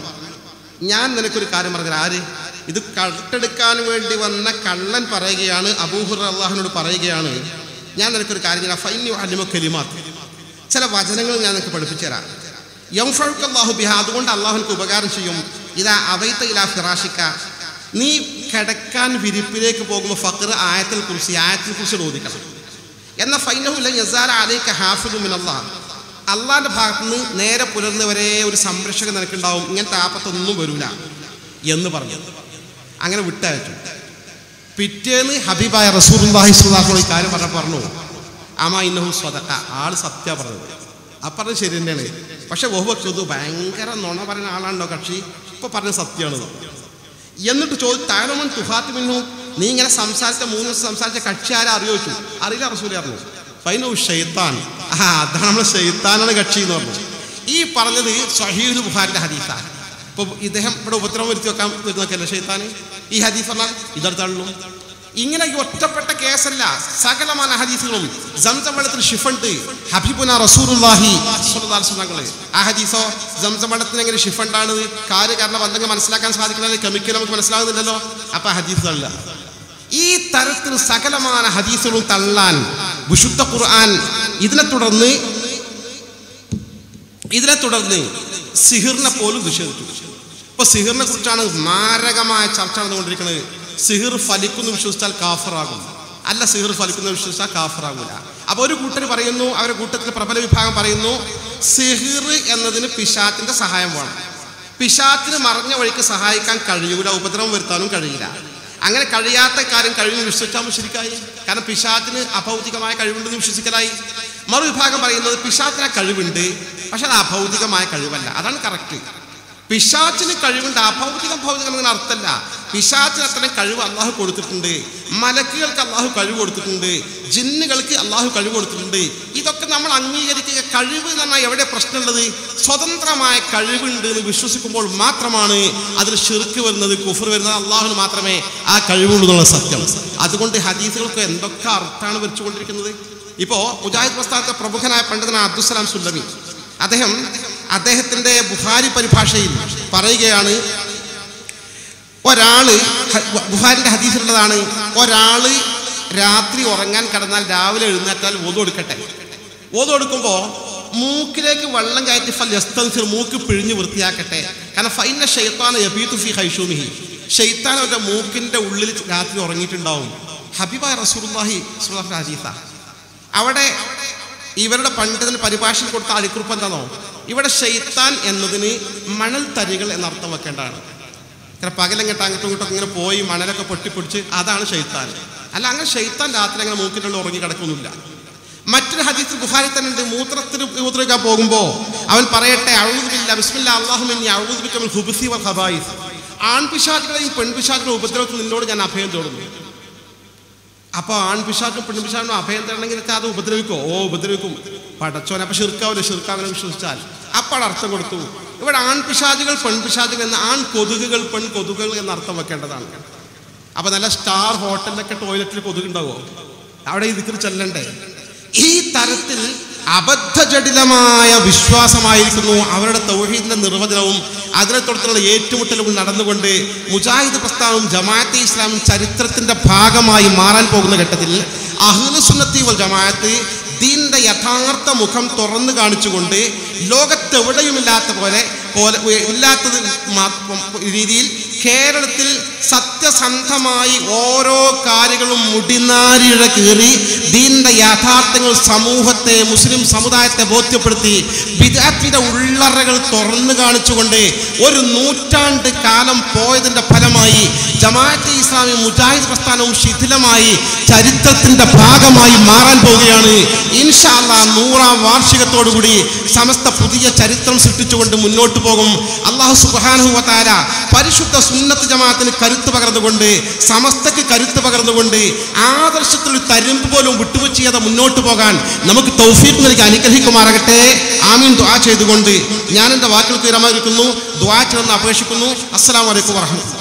ഞാൻ നിനക്കൊരു കാര്യം പറഞ്ഞത് ആര് ഇത് കട്ടെടുക്കാൻ വേണ്ടി വന്ന കള്ളൻ പറയുകയാണ് അബൂഹുർ അള്ളാഹിനോട് പറയുകയാണ് ഞാൻ നിനക്കൊരു കാര്യം ഞാൻ ഫൈന്യു അലിമ കലിമാത്ത് ചില വചനങ്ങൾ ഞാൻ നിനക്ക് പഠിപ്പിച്ചു തരാം യംഫൾക്ക് അള്ളാഹു ബിഹ അതുകൊണ്ട് അള്ളാഹുനക്ക് ഉപകാരം ചെയ്യും ഇതാ അവൈത്ത ഇലാ ഫിറാഷിക്ക നീ കിടക്കാൻ വിരിപ്പിലേക്ക് പോകുമ്പോൾ ഫക്ർ ആയത്തിൽ കുറിച്ച് ആയത്തിൽ കുറിച്ച് ഓദിക്കണം എന്ന ഫൈനഹുല്ല യസാല അലൈക്ക ഹാഫിദു മിനല്ലാഹ് അള്ളാന്റെ ഭാഗത്ത് നിന്ന് നേരെ പുലർന്നവരെ ഒരു സംരക്ഷകൻ നിനക്കുണ്ടാവും ഇങ്ങനത്തെ ആപത്തൊന്നും വരൂല എന്ന് പറഞ്ഞു അങ്ങനെ വിട്ടയച്ചു പിറ്റേന്ന് ഹബീബായ റസൂർഹി സുല്ലാഹു ഈ കാര്യം പറഞ്ഞ പറഞ്ഞു ആമാ ഇന്നഹു സ്വതക്ക ആള് സത്യ പറഞ്ഞത് ആ പറഞ്ഞത് ശരി തന്നെയാണ് പക്ഷെ ബഹുഭക്ഷതു ഭയങ്കര നുണ പറയുന്ന ആളാണല്ലോ കക്ഷി ഇപ്പൊ പറഞ്ഞ സത്യമാണ് എന്നിട്ട് ചോദിച്ചു താരമൻ തുഹാത്തി മിന്നു നീ ഇങ്ങനെ സംസാരിച്ച മൂന്ന് ദിവസം സംസാരിച്ച കക്ഷി ആരാ അറിയോച്ചു അറിയില്ല റസൂലി അറിഞ്ഞു ഫൈനു ഷെയ്ത്താൻ ആ അതാണ് നമ്മളെ ഷെയ്ത്താനാണ് കക്ഷി എന്ന് പറഞ്ഞു ഈ പറഞ്ഞത് സഹീൽ ബുഹാരിന്റെ ഹദീസാണ് ഇപ്പൊ ഇദ്ദേഹം ഇവിടെ ഉപദ്രവം വരുത്തി വെക്കാൻ വരുന്നൊക്കെയല്ലേ ഷെയ്ത്താൻ ഈ ഹദീസ് പറഞ്ഞാൽ ഇതടുത്തുള്ളൂ ഇങ്ങനെ ഈ ഒറ്റപ്പെട്ട കേസല്ല സകലമായ ഹദീസുകളും സംസം വെള്ളത്തിന് ഷിഫുണ്ട് ഹബീബുന റസൂറുല്ലാഹി തങ്ങള് ആ ഹദീസോ സംസം വെള്ളത്തിന് എങ്ങനെ ഷിഫുണ്ടാണ് കാര്യകാരണ ബന്ധങ്ങൾ മനസ്സിലാക്കാൻ സാധിക്കുന്നത് കെമിക്കൽ നമുക്ക് മനസ്സിലാകുന്നില്ലല്ലോ അപ്പൊ ആ ഹദീസ് തള്ള ഈ തരത്തിൽ സകലമായ ഹദീസുകളും തള്ളാൻ വിശുദ്ധ ഖുർആൻ ഇതിനെ തുടർന്ന് ഇതിനെ തുടർന്ന് സിഹിറിനെ പോലും നിഷേധിച്ചു ഇപ്പൊ സിഹിറിനെ കുറിച്ചാണ് മാരകമായ ചർച്ച നടന്നുകൊണ്ടിരിക്കുന്നത് സിഹിർ ഫലിക്കുന്നു വിശ്വസിച്ചാൽ കാഫറാകും അല്ല സിഹിർ ഫലിക്കുന്നു വിശ്വസിച്ചാൽ കാഫറാകൂല അപ്പൊ ഒരു കൂട്ടർ പറയുന്നു അവരുടെ കൂട്ടത്തിൽ പ്രബല വിഭാഗം പറയുന്നു സിഹിർ എന്നതിന് പിശാത്തിന്റെ സഹായം വേണം പിശാത്തിന് മറഞ്ഞ വഴിക്ക് സഹായിക്കാൻ കഴിയൂല ഉപദ്രവം വരുത്താനും കഴിയില്ല അങ്ങനെ കഴിയാത്ത കാര്യം കഴിയുമെന്ന് വിശ്വസിച്ചാൽ ശരിക്കായി കാരണം പിശാത്തിന് അഭൗതികമായ കഴിവുണ്ടെന്ന് വിശ്വസിക്കലായി മറുവിഭാഗം പറയുന്നത് പിശാച്ചിന് കഴിവുണ്ട് പക്ഷെ അത് അഭൗതികമായ കഴിവല്ല അതാണ് കറക്റ്റ് പിശാച്ചിന് കഴിവുണ്ട് അഭൗതികം ഭൗതികം എന്ന അർത്ഥമല്ല പിശാച്ചിന് അത്രയും കഴിവ് അള്ളാഹു കൊടുത്തിട്ടുണ്ട് മലക്കുകൾക്ക് അള്ളാഹു കഴിവ് കൊടുത്തിട്ടുണ്ട് ജിന്നുകൾക്ക് അള്ളാഹു കഴിവ് കൊടുത്തിട്ടുണ്ട് ഇതൊക്കെ നമ്മൾ അംഗീകരിക്കുക കഴിവ് എന്ന് പറഞ്ഞാൽ എവിടെ പ്രശ്നമുള്ളത് സ്വതന്ത്രമായ കഴിവുണ്ട് എന്ന് വിശ്വസിക്കുമ്പോൾ മാത്രമാണ് അതിൽ ഷിർക്ക് വരുന്നത് കുഫർ വരുന്നത് അള്ളാഹുന് മാത്രമേ ആ കഴിവുള്ളൂ എന്നുള്ള സത്യം അതുകൊണ്ട് ഹദീസുകൾക്ക് എന്തൊക്കെ അർത്ഥമാണ് വെച്ചുകൊണ്ടിരിക്കുന്നത് ഇപ്പോ മുജാഹിദ് പ്രസ്ഥാനത്തെ പ്രമുഖനായ പണ്ഡിതനായ അബ്ദുസലാം സുല്ലമി അദ്ദേഹം അദ്ദേഹത്തിന്റെ ബുഹാരി പരിഭാഷയിൽ പറയുകയാണ് ഒരാള് ഹ- ബുഹാരിന്റെ ഹദീസിലുള്ളതാണ് ഒരാള് രാത്രി ഉറങ്ങാൻ കിടന്നാൽ രാവിലെ എഴുന്നേറ്റാൽ ഓതു കൊടുക്കട്ടെ ഓതു കൊടുക്കുമ്പോൾ മൂക്കിലേക്ക് വെള്ളം കയറ്റി ഫൽ യസ്തൻസിർ മൂക്ക് പിഴിഞ്ഞ് വൃത്തിയാക്കട്ടെ കാരണം ഫൈന ഷെയ്ത്താൻ യബീത്തു ഫി ഹൈഷൂമിഹി ഷെയ്ത്താൻ അവരുടെ മൂക്കിന്റെ ഉള്ളിൽ രാത്രി ഉറങ്ങിയിട്ടുണ്ടാവും ഹബീബ റസൂലുള്ളാഹി സ്വല്ലല്ലാഹു അലൈഹി ഹദീസ അവിടെ ഇവരുടെ പണ്ഡിതന് പരിഭാഷയിൽ കൊടുത്ത അടിക്കുറിപ്പ് എന്താണോ ഇവിടെ ഷെയ്ത്താൻ എന്നതിന് മണൽ തരികൾ എന്നർത്ഥം വെക്കേണ്ടതാണ് ഇങ്ങനെ പകലങ്ങോട്ട് അങ്ങോട്ടും ഇങ്ങോട്ടും ഇങ്ങനെ പോയി മണലൊക്കെ പൊട്ടിപ്പൊടിച്ച് അതാണ് ഷെയ്ത്താൻ അല്ല അങ്ങനെ ഷെയ്ത്താൻ രാത്രി അങ്ങനെ മൂക്കിൻ്റെ ഉള്ളിൽ ഉറങ്ങി കിടക്കുന്നില്ല മറ്റൊരു ഹദീസ് ബുഖാരി തന്നെ ഉണ്ട് മൂത്രത്തിന് മൂത്രമൊക്കെ പോകുമ്പോൾ അവൻ പറയട്ടെ അഴുതുമില്ല ബിസ്മില്ല അള്ളാഹുമിനി അഴുതുബിക്കമിൽ ഹുബുസി വൽ ഹബായിസ് ആൺപിശാചുകളെയും പെൺപിശാചുകളുടെ ഉപദ്രവത്തിൽ നിന്നോട് ഞാൻ അഭയം തോന്നുന്നു അപ്പോൾ ആൺപിശാചും പെൺപിശാചും അഭയം തരണമെങ്കിൽ വെച്ചാൽ അത് ഉപദ്രവിക്കോ ഓ ഉപദ്രവിക്കും പടച്ചോൻ അപ്പൊ ഷിർക്കാവില്ല ഷിർക്കാവിനെ വിശ്വസിച്ചാൽ അപ്പോൾ അർത്ഥം കൊടുത്തു ഇവിടെ ആൺപിശാചുകൾ പെൺപിശാചുകൾ എന്ന ആൺ കൊതുകുകൾ പെൺ കൊതുകുകൾ എന്ന അർത്ഥം വെക്കേണ്ടതാണ് അപ്പൊ നല്ല സ്റ്റാർ ഹോട്ടലിലൊക്കെ ടോയ്ലറ്റിൽ കൊതുകുണ്ടാവോ അവിടെ ഇതിൽ ചെല്ലണ്ടേ ഈ തരത്തിൽ അബദ്ധജടിലമായ വിശ്വാസമായിരിക്കുന്നു അവരുടെ തൗഹീദിന്റെ നിർവചനവും അതിനെ തുടർന്നുള്ള ഏറ്റുമുട്ടലും നടന്നുകൊണ്ട് മുജാഹിദ് പ്രസ്ഥാനവും ജമാഅത്തെ ഇസ്ലാമും ചരിത്രത്തിന്റെ ഭാഗമായി മാറാൻ പോകുന്ന ഘട്ടത്തിൽ അഹ്ലുസുന്നത്തി വൽ ജമാഅത്ത് ദീനിന്റെ യഥാർത്ഥ മുഖം തുറന്നു കാണിച്ചുകൊണ്ട് ലോകത്തെവിടെയുമില്ലാത്ത പോലെ പോലെ ഇല്ലാത്തത് മാ- രീതിയിൽ കേരളത്തിൽ സത്യസന്ധമായി ഓരോ കാര്യങ്ങളും മുടിനാരിഴ കീറി ദീനിന്റെ യാഥാർത്ഥ്യങ്ങൾ സമൂഹത്തെ മുസ്ലിം സമുദായത്തെ ബോധ്യപ്പെടുത്തി വിദാത്തിന്റെ ഉള്ളറകൾ തുറന്നു കാണിച്ചുകൊണ്ട് ഒരു നൂറ്റാണ്ട് കാലം പോയതിന്റെ ഫലമായി ജമാഅത്തെ ഇസ്ലാമി മുജാഹിദ് പ്രസ്ഥാനവും ശിഥിലമായി ചരിത്രത്തിന്റെ ഭാഗമായി മാറാൻ പോവുകയാണ് ഇൻഷാല്ല നൂറാം വാർഷികത്തോടുകൂടി സമസ്ത പുതിയ ചരിത്രം സൃഷ്ടിച്ചുകൊണ്ട് മുന്നോട്ട് പോകും അള്ളാഹു സുബാനുഹുവത്താര പരിശുദ്ധ സുന്നത്ത് ജമാഅത്തിന് കരുത്ത് പകർന്നുകൊണ്ട് സമസ്തക്ക് കരുത്ത് പകർന്നുകൊണ്ട് ആദർശത്തിൽ ഒരു തരുമ്പ് പോലും വിട്ടുവെച്ച് ചെയ്യാതെ മുന്നോട്ട് പോകാൻ നമുക്ക് തൗഫീഖ് നൽകി അനുഗ്രഹിക്കുമാറാകട്ടെ ആമീൻ ദ്വാ ചെയ്തുകൊണ്ട് ഞാൻ എൻ്റെ വാക്കുകൾ തീരമായിരിക്കുന്നു ദ്വാ ചെയ്തെന്ന് അപേക്ഷിക്കുന്നു അസ്സലാമു അലൈക്കും വറഹ്മത്തുള്ളാഹി